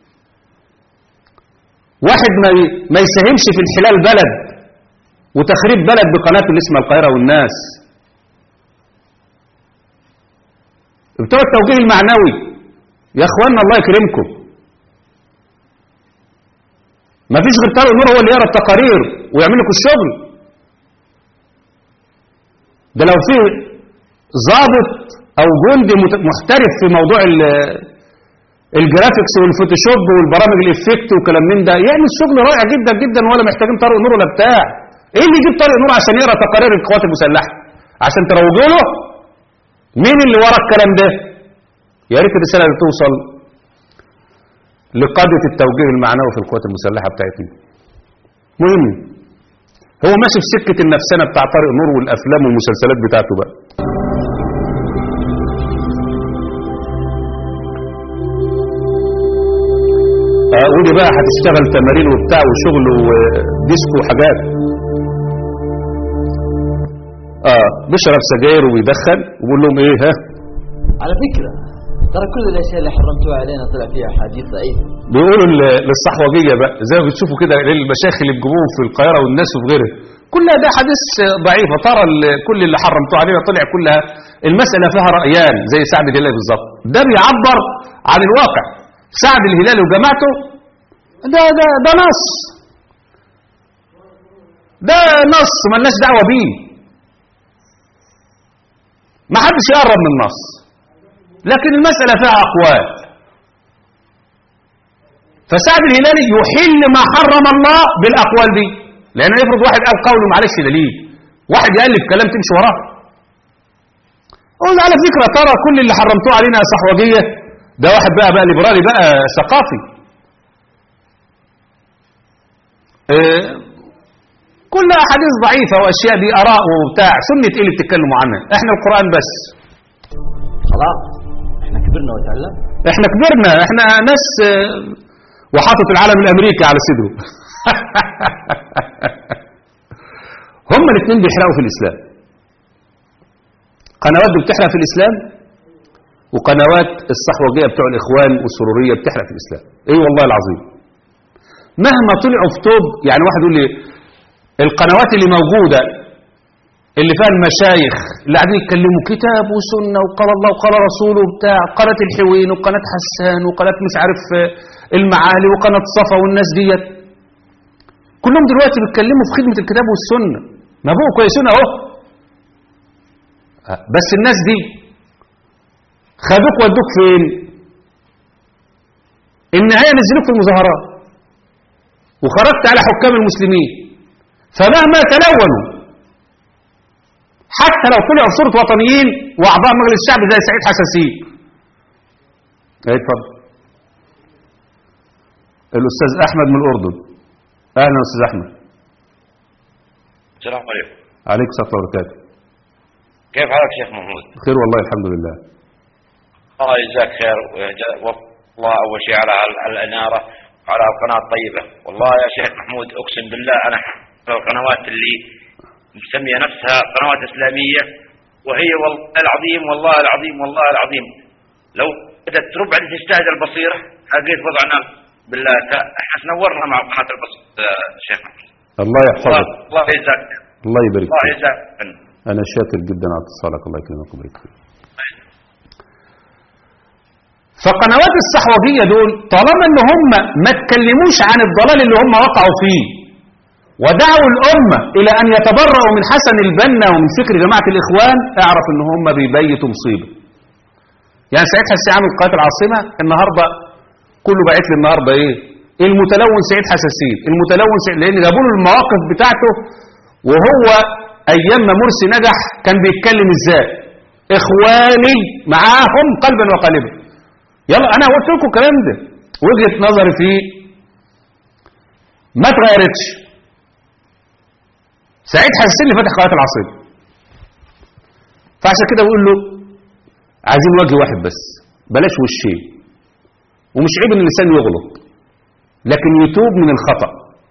واحد ما ي- ما يساهمش في انحلال بلد وتخريب بلد بقناته اللي اسمها القاهرة والناس بتوع التوجيه المعنوي يا اخوانا الله يكرمكم ما فيش غير طارق نور هو اللي يقرا التقارير ويعمل لكم الشغل ده لو في ضابط او جندي مت- محترف في موضوع ال- الجرافيكس والفوتوشوب والبرامج الافكت وكلام من ده يعمل شغل رائع جدا جدا ولا محتاجين طارق نور ولا بتاع ايه اللي يجيب طارق نور عشان يقرا تقارير القوات المسلحه عشان تروجوا له مين اللي ورا الكلام ده يا ريت الرساله اللي توصل لقاده التوجيه المعنوي في القوات المسلحه بتاعتنا مهم هو ماشي في سكه النفسنه بتاع طارق نور والافلام والمسلسلات بتاعته بقى آه ودي بقى هتشتغل تمارين وبتاع وشغل وديسكو وحاجات اه بيشرب سجاير وبيدخن وبيقول لهم ايه ها على فكرة ترى كل الأشياء اللي حرمتوها علينا طلع فيها أحاديث ضعيفة بيقولوا ل- للصحوجية بقى زي ما بتشوفوا كده المشايخ اللي بتجيبوهم في القاهرة والناس وفي غيرها كلها ده حديث ضعيفة ترى ال- كل اللي حرمتوه علينا طلع كلها المسألة فيها رأيان زي سعد الهلالي بالظبط ده بيعبر عن الواقع سعد الهلالي وجماعته ده ده ده نص ده نص ملناش دعوة بيه ما حدش يقرب من النص لكن المسألة فيها أقوال فسعد الهلالي يحل ما حرم الله بالأقوال دي لأن يفرض واحد قال قوله معلش دليل واحد يألف كلام تمشي وراه قول على فكرة ترى كل اللي حرمتوه علينا يا صحوجية ده واحد بقى بقى ليبرالي بقى ثقافي آه، كلها أحاديث ضعيفة وأشياء دي آراء وبتاع سنة إيه اللي بتتكلموا عنها إحنا القرآن بس خلاص احنا كبرنا وتعلم احنا كبرنا احنا ناس آه، وحاطط العالم الامريكي على صدره هما الاثنين بيحرقوا في الاسلام قنوات دي بتحرق في الاسلام وقنوات الصحوجيه بتوع الاخوان والسروريه بتحرق في الاسلام ايه والله العظيم مهما طلعوا في توب يعني واحد يقول لي القنوات اللي موجوده اللي فيها المشايخ اللي قاعدين يتكلموا كتاب وسنة وقال الله وقال رسوله وبتاع قناة الحوين وقناة حسان وقناة مش عارف آه، المعالي وقناة صفا والناس ديت كلهم دلوقتي بيتكلموا في خدمة الكتاب والسنة ما بقوا كويسين اهو آه، بس الناس دي خدوك ودوك فين النهاية نزلوك في المظاهرات وخرجت على حكام المسلمين فمهما تلونوا حتى لو طلعوا في صورة وطنيين وأعضاء مجلس الشعب زي سعيد حساسين ايه اتفضل الأستاذ أحمد من الأردن أهلا يا أستاذ أحمد السلام عليكم عليك الصلاة وبركاته كيف حالك شيخ محمود بخير والله الحمد لله الله يجزاك خير ويجزا- والله أول شيء على على الإنارة وعلى القناة الطيبة والله يا شيخ محمود أقسم بالله أنا أحب القنوات اللي مسمية نفسها قنوات إسلامية وهي والله العظيم والله العظيم والله العظيم لو بدأت ربع تجتهد البصيرة لقيت وضعنا بالله ت- احنا تنورنا مع قناة البصيرة يا شيخ محمود الله الله يحفظك الله يجزاك خير. الله يبارك الله فيك يجزاك خير. أنا شاكر جدا على اتصالك الله يكرمك ويبارك فيك فقنوات الصحوجية دول طالما ان هم ما اتكلموش عن الضلال اللي هم وقعوا فيه ودعوا الأمة إلى أن يتبرأوا من حسن البنا ومن فكر جماعة الإخوان اعرف أن هم بيبيتوا مصيبة يعني سعيد حسين عامل قائد العاصمة النهاردة كله بعت لي النهاردة إيه المتلون سعيد حساسين المتلون سعيد لأن جابوا له المواقف بتاعته وهو أيام ما مرسي نجح كان بيتكلم إزاي إخواني معاهم قلبا وقالبا يلا أنا قلت لكم الكلام ده وجهة نظري فيه ما اتغيرتش سعيد حسين اللي فتح قناه العاصمه فعشان كده بقول له عايزين وجه واحد بس بلاش وشين ومش عيب ان اللسان يغلط لكن يتوب من الخطا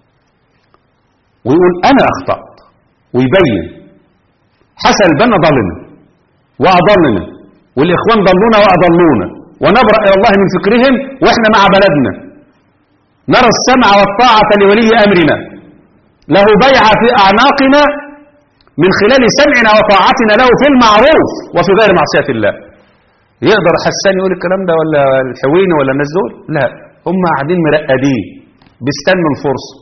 ويقول انا اخطات ويبين حسن البنا ضلنا واضلنا والاخوان ضلونا واضلونا ونبرأ الى الله من فكرهم واحنا مع بلدنا نرى السمع والطاعه لولي امرنا له بيعة في أعناقنا من خلال سمعنا وطاعتنا له في المعروف وفي غير معصية الله يقدر حسان يقول الكلام ده ولا الحويني ولا الناس دول لا هم قاعدين مرقدين بيستنوا الفرصة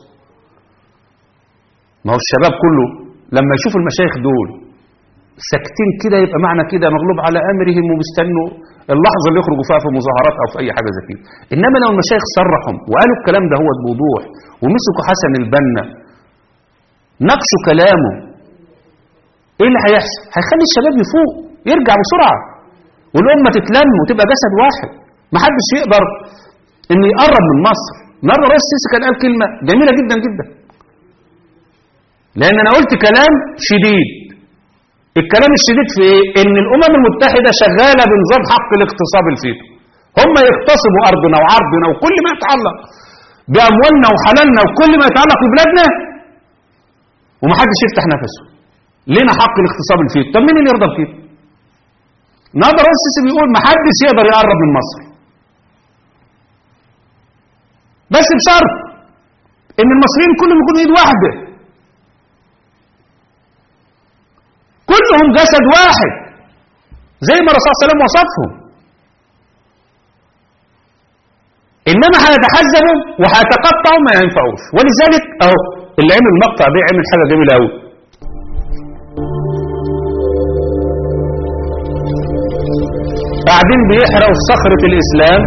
ما هو الشباب كله لما يشوف المشايخ دول ساكتين كده يبقى معنى كده مغلوب على أمرهم وبيستنوا اللحظة اللي يخرجوا فيها في مظاهرات أو في أي حاجة زي كده إنما لو المشايخ صرحهم وقالوا الكلام ده هو بوضوح ومسكوا حسن البنا ناقشوا كلامه ايه اللي هيحصل هيخلي الشباب يفوق يرجع بسرعه والامه تتلم وتبقى جسد واحد محدش يقدر ان يقرب من مصر النهارده رئيس السيسي كان قال كلمه جميله جدا جدا لان انا قلت كلام شديد الكلام الشديد في ايه ان الامم المتحده شغاله بنظام حق الاغتصاب الفيتو هم يغتصبوا ارضنا وعرضنا وكل ما يتعلق باموالنا وحلالنا وكل ما يتعلق ببلادنا ومحدش يفتح نفسه لنا حق الاغتصاب الفيت طب مين اللي يرضى بكده نقدر السيسي بيقول محدش يقدر يقرب من مصر بس بشرط ان المصريين كلهم يكونوا ايد واحده كلهم جسد واحد زي ما الرسول صلى الله عليه وسلم وصفهم انما هيتحزبوا وهيتقطعوا ما ينفعوش ولذلك اهو اللي عمل المقطع ده عمل حاجه جميله قوي قاعدين بيحرقوا صخرة الإسلام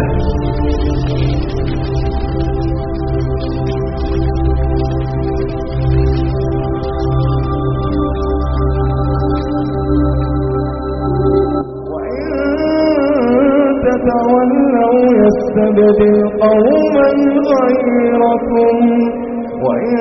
تتولوا يستبدل قوما غيركم وإن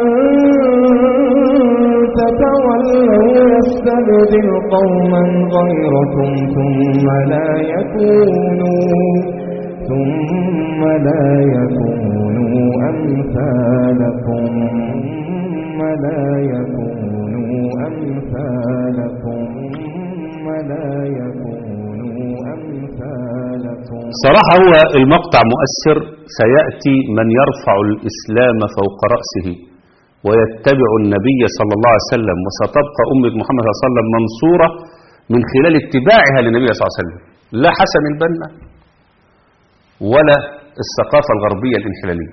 تتولوا يستبدل قوما غيركم ثم لا يكونوا ثم لا يكونوا أمثالكم ثم لا يكونوا أمثالكم ثم لا يكونوا أمثالكم صراحة هو المقطع مؤثر سيأتي من يرفع الإسلام فوق رأسه ويتبع النبي صلى الله عليه وسلم وستبقى أمة محمد صلى الله عليه وسلم منصورة من خلال اتباعها للنبي صلى الله عليه وسلم لا حسن البنا ولا الثقافة الغربية الانحلالية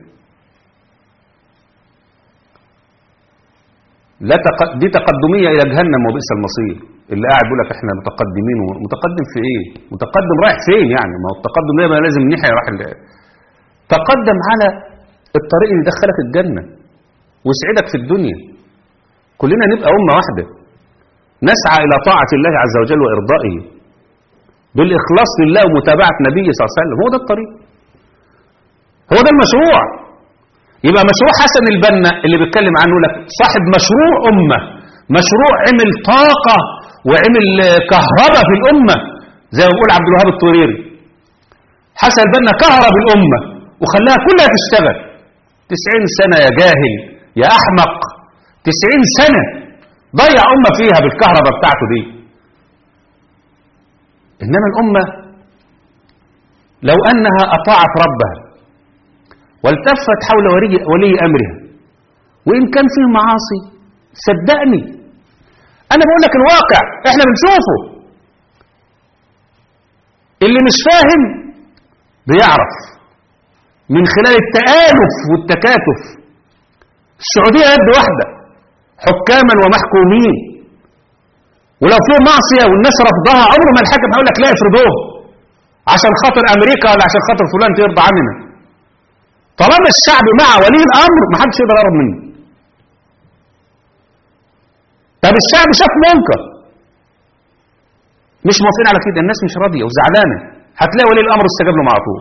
لا تق... دي تقدمية إلى جهنم وبئس المصير اللي قاعد بيقول لك احنا متقدمين و... متقدم في ايه متقدم رايح فين يعني ما هو التقدم ده ما لازم نحيا راح ال... تقدم على الطريق اللي يدخلك الجنة ويسعدك في الدنيا كلنا نبقى أمة واحدة نسعى إلى طاعة الله عز وجل وإرضائه بالإخلاص لله ومتابعة نبيه صلى الله عليه وسلم هو ده الطريق هو ده المشروع يبقى مشروع حسن البنا اللي بيتكلم عنه لك صاحب مشروع أمة مشروع عمل طاقة وعمل كهرباء في الأمة زي ما بيقول عبد الوهاب الطويري حسن البنا كهرب الأمة وخلاها كلها تشتغل تسعين سنة يا جاهل يا أحمق تسعين سنة ضيع أمة فيها بالكهرباء بتاعته دي إنما الأمة لو أنها أطاعت ربها والتفت حول ولي, ولي أمرها وإن كان فيه معاصي صدقني أنا بقول لك الواقع إحنا بنشوفه اللي مش فاهم بيعرف من خلال التآلف والتكاتف السعودية يد واحدة حكاما ومحكومين ولو في معصية والناس رفضها عمر ما الحاكم هيقول لك لا افرضوه عشان خاطر امريكا ولا عشان خاطر فلان ترضى عننا طالما الشعب مع ولي الامر ما حدش يقدر يقرب منه طب الشعب شاف منكر مش موافقين على كده الناس مش راضيه وزعلانه هتلاقي ولي الامر استجاب له على طول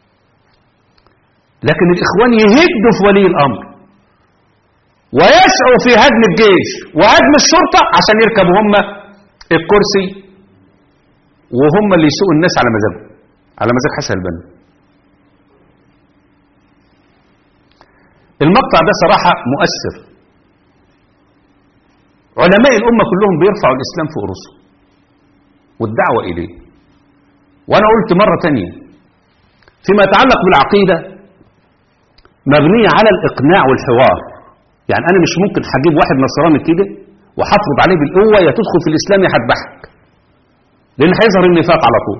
لكن الاخوان يهدوا في ولي الامر ويسعوا في هدم الجيش وهدم الشرطه عشان يركبوا هم الكرسي وهم اللي يسوقوا الناس على مزاجهم على مزاج حسن البنا المقطع ده صراحة مؤثر علماء الأمة كلهم بيرفعوا الإسلام في رؤوسهم والدعوة إليه وأنا قلت مرة تانية فيما يتعلق بالعقيدة مبنية على الإقناع والحوار يعني أنا مش ممكن هجيب واحد نصراني كده وهفرض عليه بالقوة يا تدخل في الإسلام يا هتبحك لأن هيظهر النفاق على طول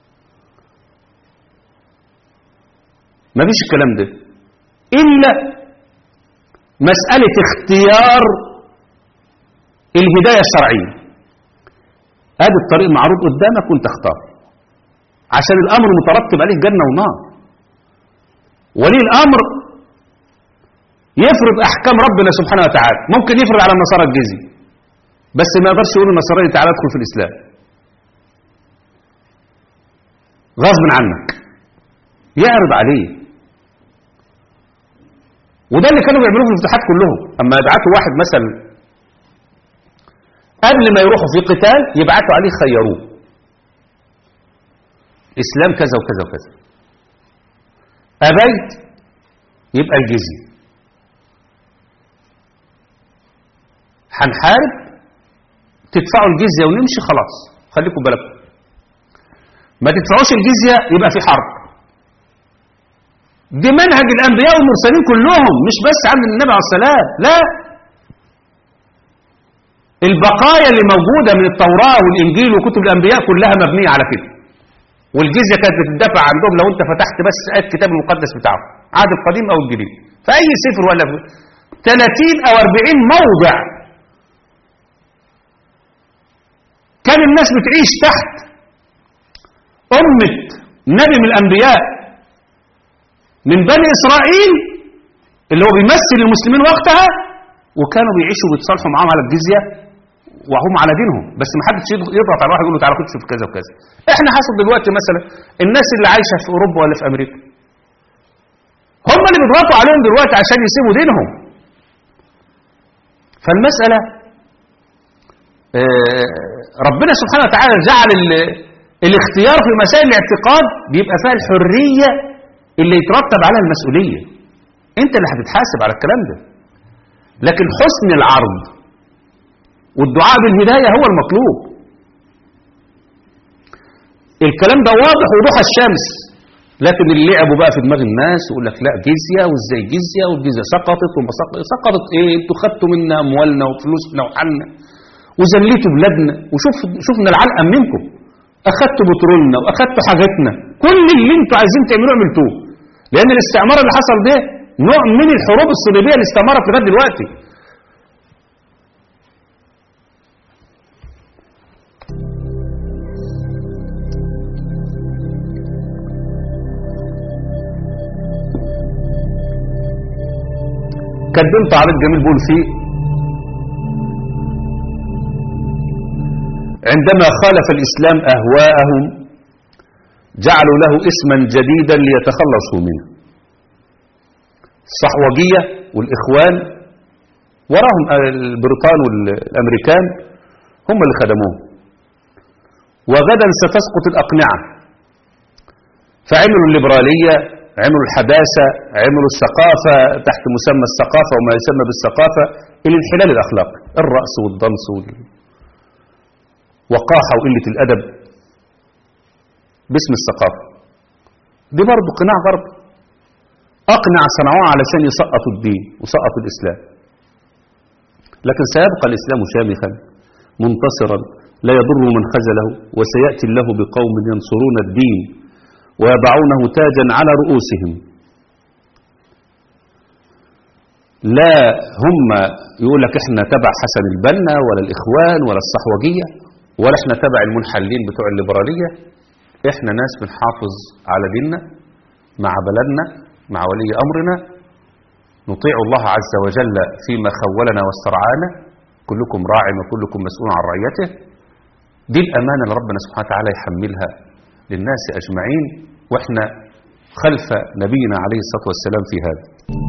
مفيش الكلام ده إلا مسألة اختيار الهداية الشرعية هذا الطريق معروض قدامك وانت اختار عشان الأمر مترتب عليه جنة ونار ولي الأمر يفرض أحكام ربنا سبحانه وتعالى ممكن يفرض على النصارى الجزية بس ما يقدرش يقول النصارى تعالى ادخل في الإسلام غصب عنك يعرض عليه وده اللي كانوا بيعملوه في الفتوحات كلهم اما يبعتوا واحد مثلا قبل ما يروحوا في قتال يبعتوا عليه خيروه اسلام كذا وكذا وكذا ابيت يبقى الجزيه هنحارب تدفعوا الجزيه ونمشي خلاص خليكم بالكم ما تدفعوش الجزيه يبقى في حرب دي منهج الأنبياء والمرسلين كلهم مش بس عند النبي عليه السلام لا البقايا اللي موجودة من التوراة والإنجيل وكتب الأنبياء كلها مبنية على كده والجزية كانت بتدفع عندهم لو أنت فتحت بس الكتاب المقدس بتاعهم عهد القديم أو الجديد في أي سفر ولا في 30 أو 40 موضع كان الناس بتعيش تحت أمة نبي من الأنبياء من بني إسرائيل اللي هو بيمثل المسلمين وقتها وكانوا بيعيشوا ويتصالحوا معاهم على الجزية وهم على دينهم بس ما حدش يضغط على واحد يقول له تعالى خد في كذا وكذا احنا حصل دلوقتي مثلا الناس اللي عايشة في أوروبا ولا في أمريكا هم اللي بيضغطوا عليهم دلوقتي عشان يسيبوا دينهم فالمسألة ربنا سبحانه وتعالى جعل الاختيار في مسائل الاعتقاد بيبقى فيها الحرية اللي يترتب عليها المسؤولية انت اللي هتتحاسب على الكلام ده لكن حسن العرض والدعاء بالهداية هو المطلوب الكلام ده واضح وضوح الشمس لكن اللي لعبوا بقى في دماغ الناس يقول لك لا جزية وازاي جزية والجزية سقطت وما سقطت سقطت ايه انتوا خدتوا منا اموالنا وفلوسنا وحالنا وذليتوا بلادنا وشوف شفنا العلقة منكم اخدتوا بترولنا واخدتوا حاجاتنا كل اللي انتوا عايزين تعملوه عملتوه لان الاستعمار اللي حصل ده نوع من الحروب الصليبيه اللي استمرت لغايه دلوقتي قدمت عرض جميل بول فيه عندما خالف الإسلام أهواءهم جعلوا له اسما جديدا ليتخلصوا منه الصحوجية والإخوان وراهم البريطان والأمريكان هم اللي خدموه وغدا ستسقط الأقنعة فعملوا الليبرالية عملوا الحداثة عملوا الثقافة تحت مسمى الثقافة وما يسمى بالثقافة الانحلال الأخلاقي الرأس والضنس وال... وقاحة وقلة الأدب باسم الثقافة دي برضه قناع غرب أقنع صنعوها علشان يسقطوا الدين وسقطوا الإسلام لكن سيبقى الإسلام شامخا منتصرا لا يضر من خزله وسيأتي الله بقوم ينصرون الدين ويضعونه تاجا على رؤوسهم لا هم يقول لك احنا تبع حسن البنا ولا الاخوان ولا الصحوجيه ولا احنا تبع المنحلين بتوع الليبراليه احنا ناس بنحافظ على ديننا مع بلدنا مع ولي امرنا نطيع الله عز وجل فيما خولنا واسترعانا كلكم راع وكلكم مسؤول عن رعيته دي الامانه اللي ربنا سبحانه وتعالى يحملها للناس اجمعين واحنا خلف نبينا عليه الصلاه والسلام في هذا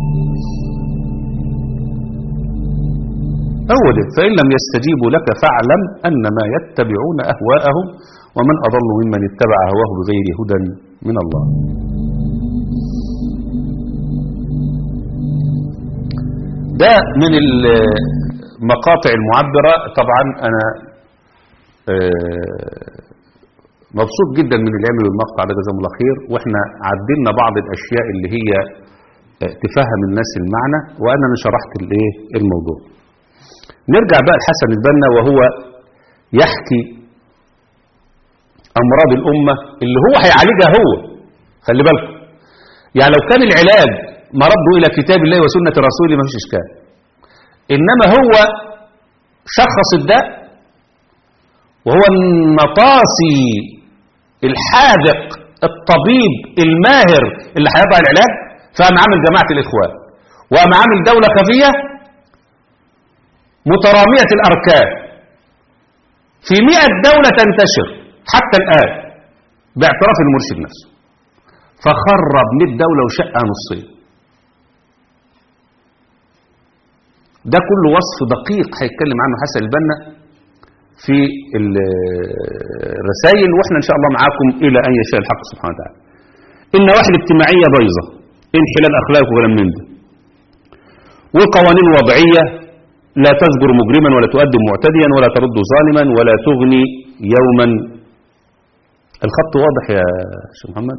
أول فإن لم يستجيبوا لك فاعلم أنما يتبعون أهواءهم ومن أضل ممن اتبع هواه بغير هدى من الله ده من المقاطع المعبرة طبعا أنا آه، مبسوط جدا من اللي عملوا المقطع ده جزاهم الله خير واحنا عدلنا بعض الأشياء اللي هي آه، تفهم الناس المعنى وأنا أنا شرحت الايه الموضوع نرجع بقى لحسن البنا وهو يحكي أمراض الأمة اللي هو هيعالجها هو خلي بالكم يعني لو كان العلاج مرده إلى كتاب الله وسنة رسوله ما فيش إشكال إنما هو شخص الداء وهو النطاسي الحاذق الطبيب الماهر اللي هيضع العلاج فقام عامل جماعة الإخوان وقام عامل دولة خفية مترامية الأركان في مئة دولة تنتشر حتى الآن باعتراف المرشد نفسه فخرب 100 دولة وشقها نصين ده كله وصف دقيق هيتكلم عنه حسن البنا في الرسائل واحنا ان شاء الله معاكم الى ان يشاء الحق سبحانه وتعالى النواحي الاجتماعيه بايظه انحلال اخلاق وكلام من ده والقوانين الوضعيه لا تزجر مجرما ولا تؤدب معتديا ولا ترد ظالما ولا تغني يوما الخط واضح يا شيخ محمد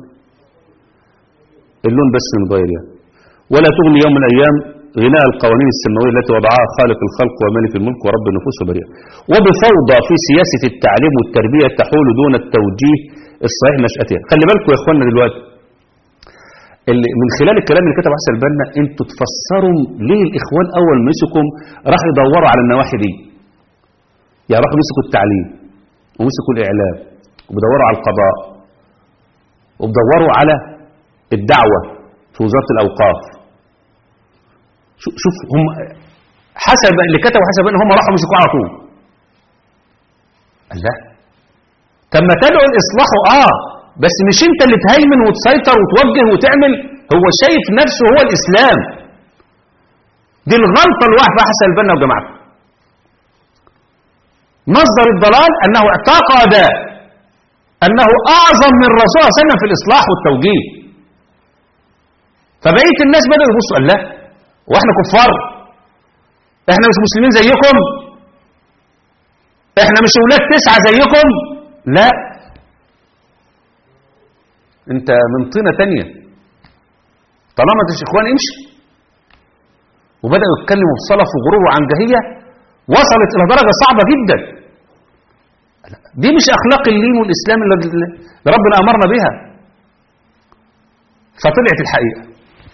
اللون بس متغير يعني ولا تغني يوم من الايام غناء القوانين السماويه التي وضعها خالق الخلق وملك الملك ورب النفوس وبريئه وبفوضى في سياسه التعليم والتربيه تحول دون التوجيه الصحيح نشاتها خلي بالكم يا اخوانا دلوقتي اللي من خلال الكلام اللي كتبه حسن البنا انتوا تفسروا ليه الاخوان اول ما مسكوا راحوا يدوروا على النواحي دي يعني راحوا مسكوا التعليم ومسكوا الاعلام وبيدوروا على القضاء وبيدوروا على الدعوه في وزاره الاوقاف شو- شوف هم حسب اللي كتبوا حسب ان هم راحوا مسكوه على طول قال لا طب ما تدعو الاصلاح اه بس مش انت اللي تهيمن وتسيطر وتوجه وتعمل هو شايف نفسه هو الاسلام دي الغلطه اللي واقع فيها حسن البنا وجماعته مصدر الضلال انه اعتقد انه اعظم من الرسول صلى الله عليه وسلم في الاصلاح والتوجيه فبقيه الناس بدأوا يبصوا قال لا واحنا كفار احنا مش مسلمين زيكم احنا مش اولاد تسعة زيكم لا انت من طينة تانية طالما انت مش اخوان امشي وبدأوا يتكلموا بصلف وغرور وعنجهية وصلت الى درجة صعبة جدا دي مش اخلاق اللين والاسلام اللي اللي ربنا امرنا بها فطلعت الحقيقة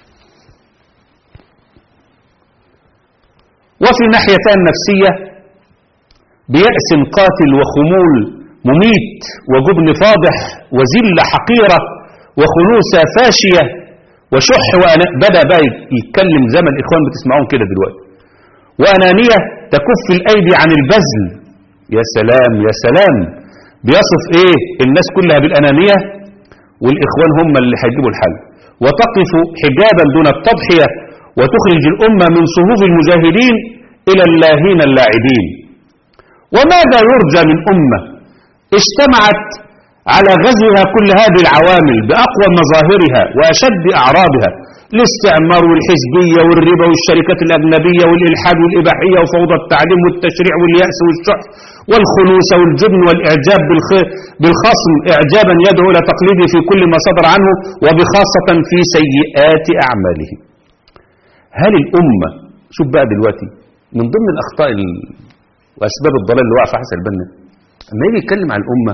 وفي ناحيتان نفسية بيأس قاتل وخمول مميت وجبن فاضح وذلة حقيرة وخنوسة فاشية وشح وأنا بدأ بقى يتكلم زي ما الإخوان بتسمعون كده دلوقتي وأنانية تكف الأيدي عن البذل يا سلام يا سلام بيصف إيه الناس كلها بالأنانية والإخوان هم اللي هيجيبوا الحل وتقف حجابا دون التضحية وتخرج الأمة من صفوف المجاهدين إلى اللاهين اللاعبين وماذا يرجى من أمة اجتمعت على غزوها كل هذه العوامل بأقوى مظاهرها وأشد أعراضها الاستعمار والحزبية والربا والشركات الأجنبية والإلحاد والإباحية وفوضى التعليم والتشريع واليأس والشح والخنوس والجبن والإعجاب بالخ- بالخصم إعجابا يدعو إلى تقليده في كل ما صدر عنه وبخاصة في سيئات أعماله هل الأمة شوف بقى دلوقتي من ضمن الأخطاء ال- وأسباب الضلال اللي وقع في حسن البنا لما يجي يتكلم عن الأمة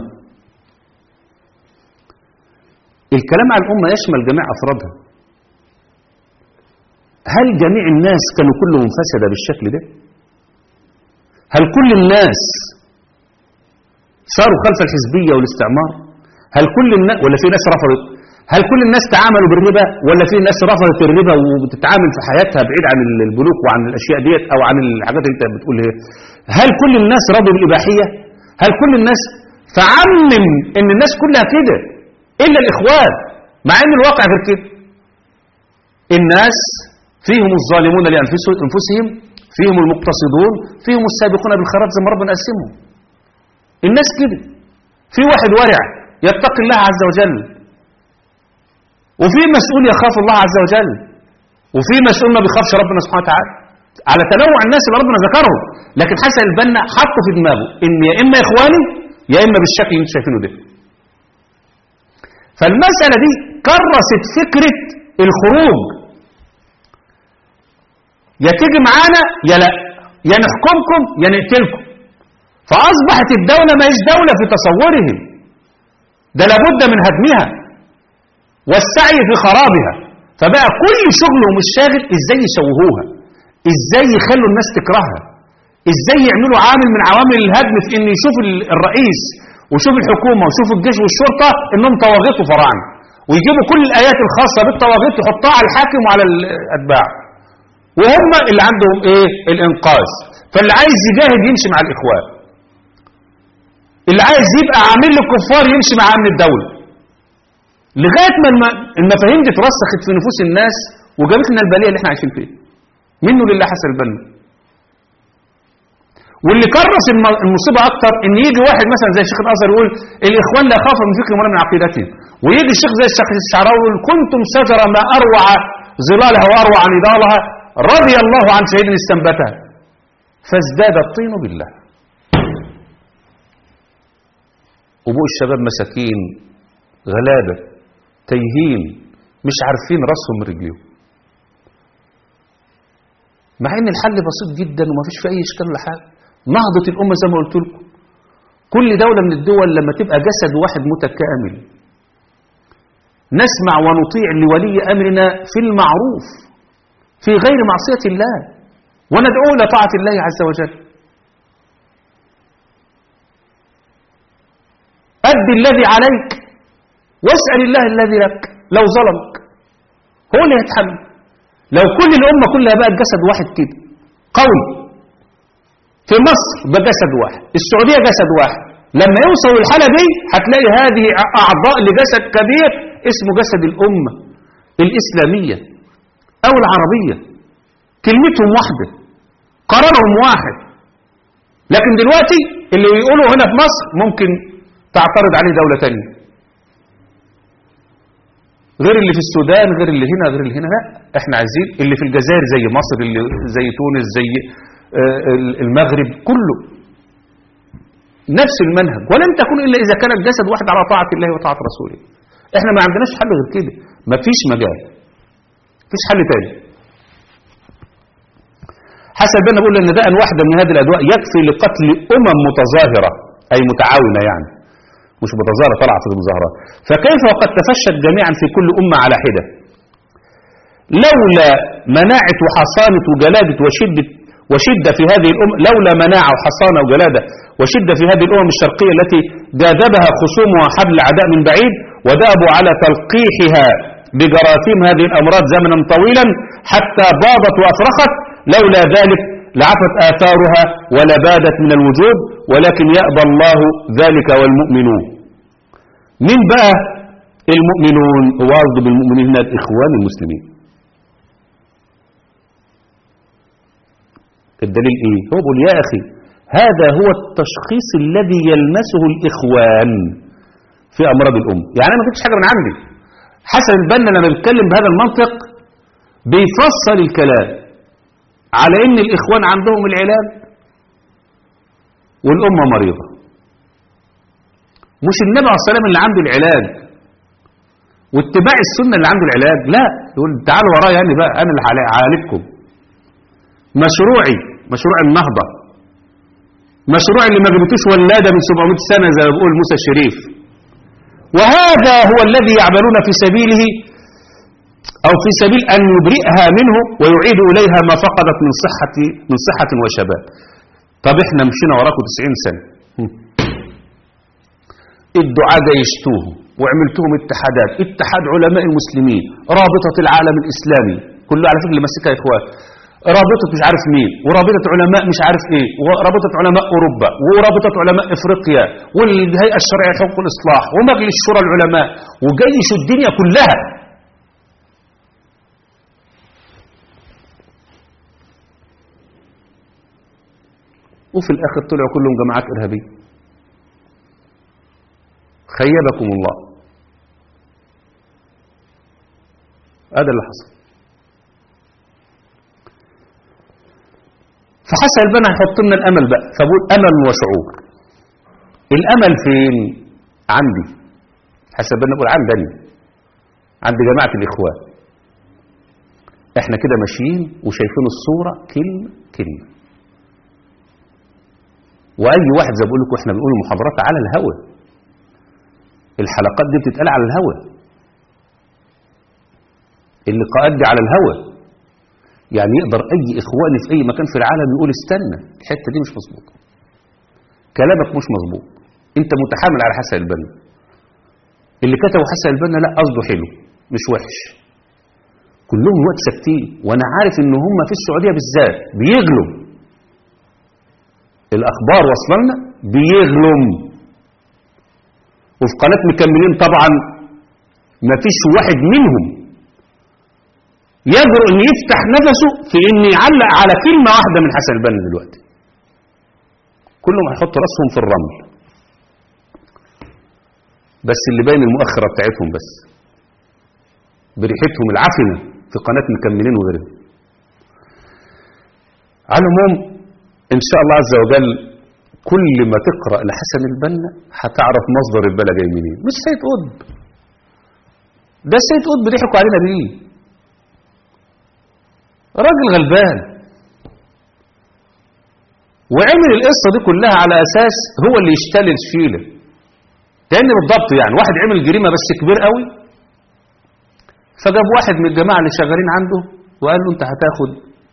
الكلام عن الأمة يشمل جميع أفرادها هل جميع الناس كانوا كلهم فسدة بالشكل ده هل كل الناس صاروا خلف الحزبية والاستعمار هل كل الناس ولا في ناس رفضت هل كل الناس تعاملوا بالربا ولا في ناس رفضت الربا وبتتعامل في حياتها بعيد عن البنوك وعن الاشياء ديت او عن الحاجات اللي انت بتقول هي هل كل الناس رضوا بالاباحيه هل كل الناس فعمم ان الناس كلها كده الا الاخوان مع ان الواقع غير كده الناس فيهم الظالمون لانفسهم فيهم المقتصدون فيهم السابقون بالخيرات زي ما ربنا قسمهم الناس كده في واحد ورع يتقي الله عز وجل وفي مسؤول يخاف الله عز وجل وفي مسؤول ما بيخافش ربنا سبحانه وتعالى على تنوع الناس اللي ربنا ذكرهم لكن حسن البنا حطه في دماغه ان يا اما اخواني يا اما بالشكل اللي انتم شايفينه ده فالمسألة دي كرست فكرة الخروج يا تيجي معانا يا لا يا نحكمكم يا نقتلكم فأصبحت الدولة ما هيش دولة في تصورهم ده لابد من هدمها والسعي في خرابها فبقى كل شغلهم الشاغل ازاي يشوهوها ازاي يخلوا الناس تكرهها ازاي يعملوا عامل من عوامل الهدم في ان يشوف الرئيس ويشوف الحكومة ويشوف الجيش والشرطة انهم طواغيت وفراعنه ويجيبوا كل الايات الخاصة بالطواغيت يحطها على الحاكم وعلى الاتباع وهم اللي عندهم ايه الانقاذ فاللي عايز يجاهد يمشي مع الاخوان اللي عايز يبقى عامل للكفار يمشي مع امن الدولة لغاية ما المفاهيم دي اترسخت في نفوس الناس وجابت لنا البلية اللي احنا عايشين فيها منه لله حسن البنا واللي كرس المصيبة اكتر ان يجي واحد مثلا زي الشيخ الازهر يقول الاخوان لا يخافوا من فكرهم ولا من عقيدتهم ويجي الشيخ زي الشيخ الشعراوي يقول كنتم شجرة ما اروع ظلالها واروع نضالها رضي الله عن شهيد استنبتها فازداد الطين بالله وبقوا الشباب مساكين غلابة تايهين مش عارفين راسهم من رجليهم مع ان الحل بسيط جدا وما فيش فيه اي اشكال ولا حاجه نهضه الامه زي ما قلت لكم كل دوله من الدول لما تبقى جسد واحد متكامل نسمع ونطيع لولي امرنا في المعروف في غير معصيه الله وندعو الى طاعه الله عز وجل أد الذي عليك واسأل الله الذي لك لو ظلمك هو اللي يتحمل لو كل الأمة كلها بقت جسد واحد كده قوي في مصر بجسد واحد السعودية جسد واحد لما يوصل الحالة دي هتلاقي هذه أعضاء لجسد كبير اسمه جسد الأمة الإسلامية أو العربية كلمتهم واحدة قرارهم واحد لكن دلوقتي اللي يقولوا هنا في مصر ممكن تعترض عليه دولة تانية غير اللي في السودان غير اللي هنا غير اللي هنا لا احنا عايزين اللي في الجزائر زي مصر اللي زي تونس زي المغرب كله نفس المنهج ولن تكون إلا إذا كان الجسد واحد على طاعة الله وطاعة رسوله احنا ما عندناش حل غير كده ما فيش مجال فيش حل تاني حسب بنا بقول ان داء واحدة من هذه الأدواء يكفي لقتل أمم متظاهرة أي متعاونة يعني مش متظاهرة طلع في المظاهرات فكيف وقد تفشت جميعا في كل أمة على حدة لولا مناعة وحصانة وجلادة وشدة وشدة في هذه الأمة لولا مناعة وحصانة وجلادة وشدة في هذه الأمم الشرقية التي جاذبها خصومها حبل العداء من بعيد وذهبوا على تلقيحها بجراثيم هذه الأمراض زمنا طويلا حتى باضت وأفرخت لولا ذلك لعفت آثارها ولبادت من الوجود ولكن يأبى الله ذلك والمؤمنون من بقى المؤمنون هو قصده بالمؤمنين هنا الإخوان المسلمين الدليل ايه هو بيقول يا اخي هذا هو التشخيص الذي يلمسه الاخوان في امراض الام يعني انا ما كنتش حاجه من عندي حسن البنا لما بيتكلم بهذا المنطق بيفصل الكلام على ان الاخوان عندهم العلاج والامه مريضه مش النبي عليه الصلاه والسلام اللي عنده العلاج واتباع السنه اللي عنده العلاج لا يقول تعالوا ورايا يعني بقى انا اللي هعالجكم مشروعي مشروع النهضة مشروع اللي ما جبتوش ولادة من 700 سنة زي ما بيقول موسى الشريف وهذا هو الذي يعملون في سبيله أو في سبيل أن يبرئها منه ويعيد إليها ما فقدت من صحة من صحة وشباب طب احنا مشينا وراكم 90 سنة هم. الدعاء جيشتوهم وعملتهم اتحادات اتحاد علماء المسلمين رابطة العالم الإسلامي كله على فكرة اللي ماسكها يا إخوان رابطة مش عارف مين ورابطة علماء مش عارف ايه ورابطة علماء أوروبا ورابطة علماء إفريقيا والهيئة الشرعية لحقوق الإصلاح ومجلس شورى العلماء وجيشوا الدنيا كلها وفي الآخر طلعوا كلهم جماعات إرهابية خيبكم الله هذا اللي حصل فحسن البنا هيحط لنا الامل بقى فبقول امل وشعور الامل فين عندي حسن البنا بقول عندني عند جماعه الاخوان احنا كده ماشيين وشايفين الصوره كلمه كلمه واي واحد زي ما بقول لكم احنا بنقول المحاضرات على الهوى الحلقات دي بتتقال على الهوى اللقاءات دي على الهوى يعني يقدر اي اخواني في اي مكان في العالم يقول استنى الحته دي مش مظبوطه كلامك مش مظبوط انت متحامل على حسن البنا اللي كتبه حسن البنا لا قصده حلو مش وحش كلهم وقت ساكتين وانا عارف ان هم في السعوديه بالذات بيغلوا الاخبار وصلنا بيغلم وفي قناه مكملين طبعا ما فيش واحد منهم يجرؤ ان يفتح نفسه في ان يعلق على كلمه واحده من حسن البنا دلوقتي كلهم هيحطوا راسهم في الرمل بس اللي باين المؤخره بتاعتهم بس بريحتهم العفنه في قناه مكملين وغيرهم على العموم ان شاء الله عز وجل كل ما تقرا لحسن البنا هتعرف مصدر البلا جاي منين مش سيد قطب ده سيد قطب ضحكوا علينا بيه راجل غلبان وعمل القصة دي كلها على أساس هو اللي يشتري الشيلة كأن بالضبط يعني واحد عمل جريمة بس كبير قوي فجاب واحد من الجماعة اللي شغالين عنده وقال له انت هتاخد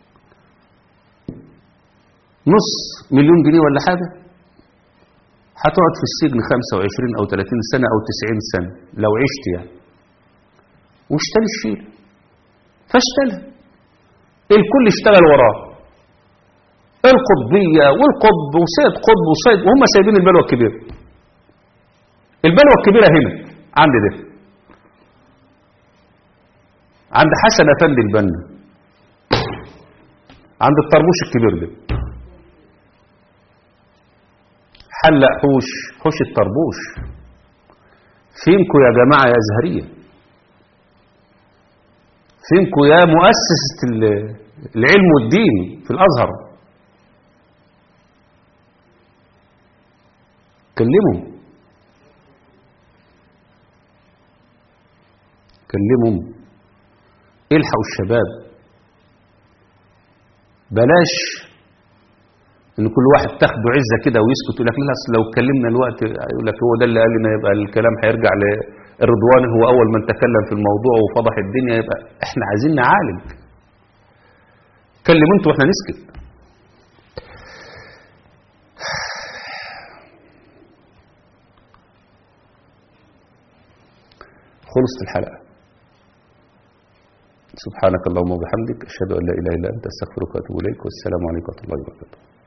نص مليون جنيه ولا حاجة هتقعد في السجن 25 أو 30 سنة أو 90 سنة لو عشت يعني واشتري الشيلة فاشتريها الكل اشتغل وراه القطبية والقطب وسيد قطب وسيد وهم سايبين البلوى الكبيرة البلوى الكبيرة هنا عند ده عند حسن أفندي البنا عند الطربوش الكبير ده حلق حوش حوش الطربوش فينكوا يا جماعة يا أزهرية فينكوا يا مؤسسة العلم والدين في الأزهر كلمهم كلمهم الحقوا الشباب بلاش ان كل واحد تاخده عزه كده ويسكت يقول لك لا اصل لو اتكلمنا الوقت يقول لك هو ده اللي قال لنا يبقى الكلام هيرجع للرضوان هو اول من تكلم في الموضوع وفضح الدنيا يبقى احنا عايزين نعالج كلموا انتوا واحنا نسكت خلصت الحلقه سبحانك اللهم وبحمدك اشهد ان لا اله الا انت استغفرك واتوب اليك والسلام عليكم ورحمه الله وبركاته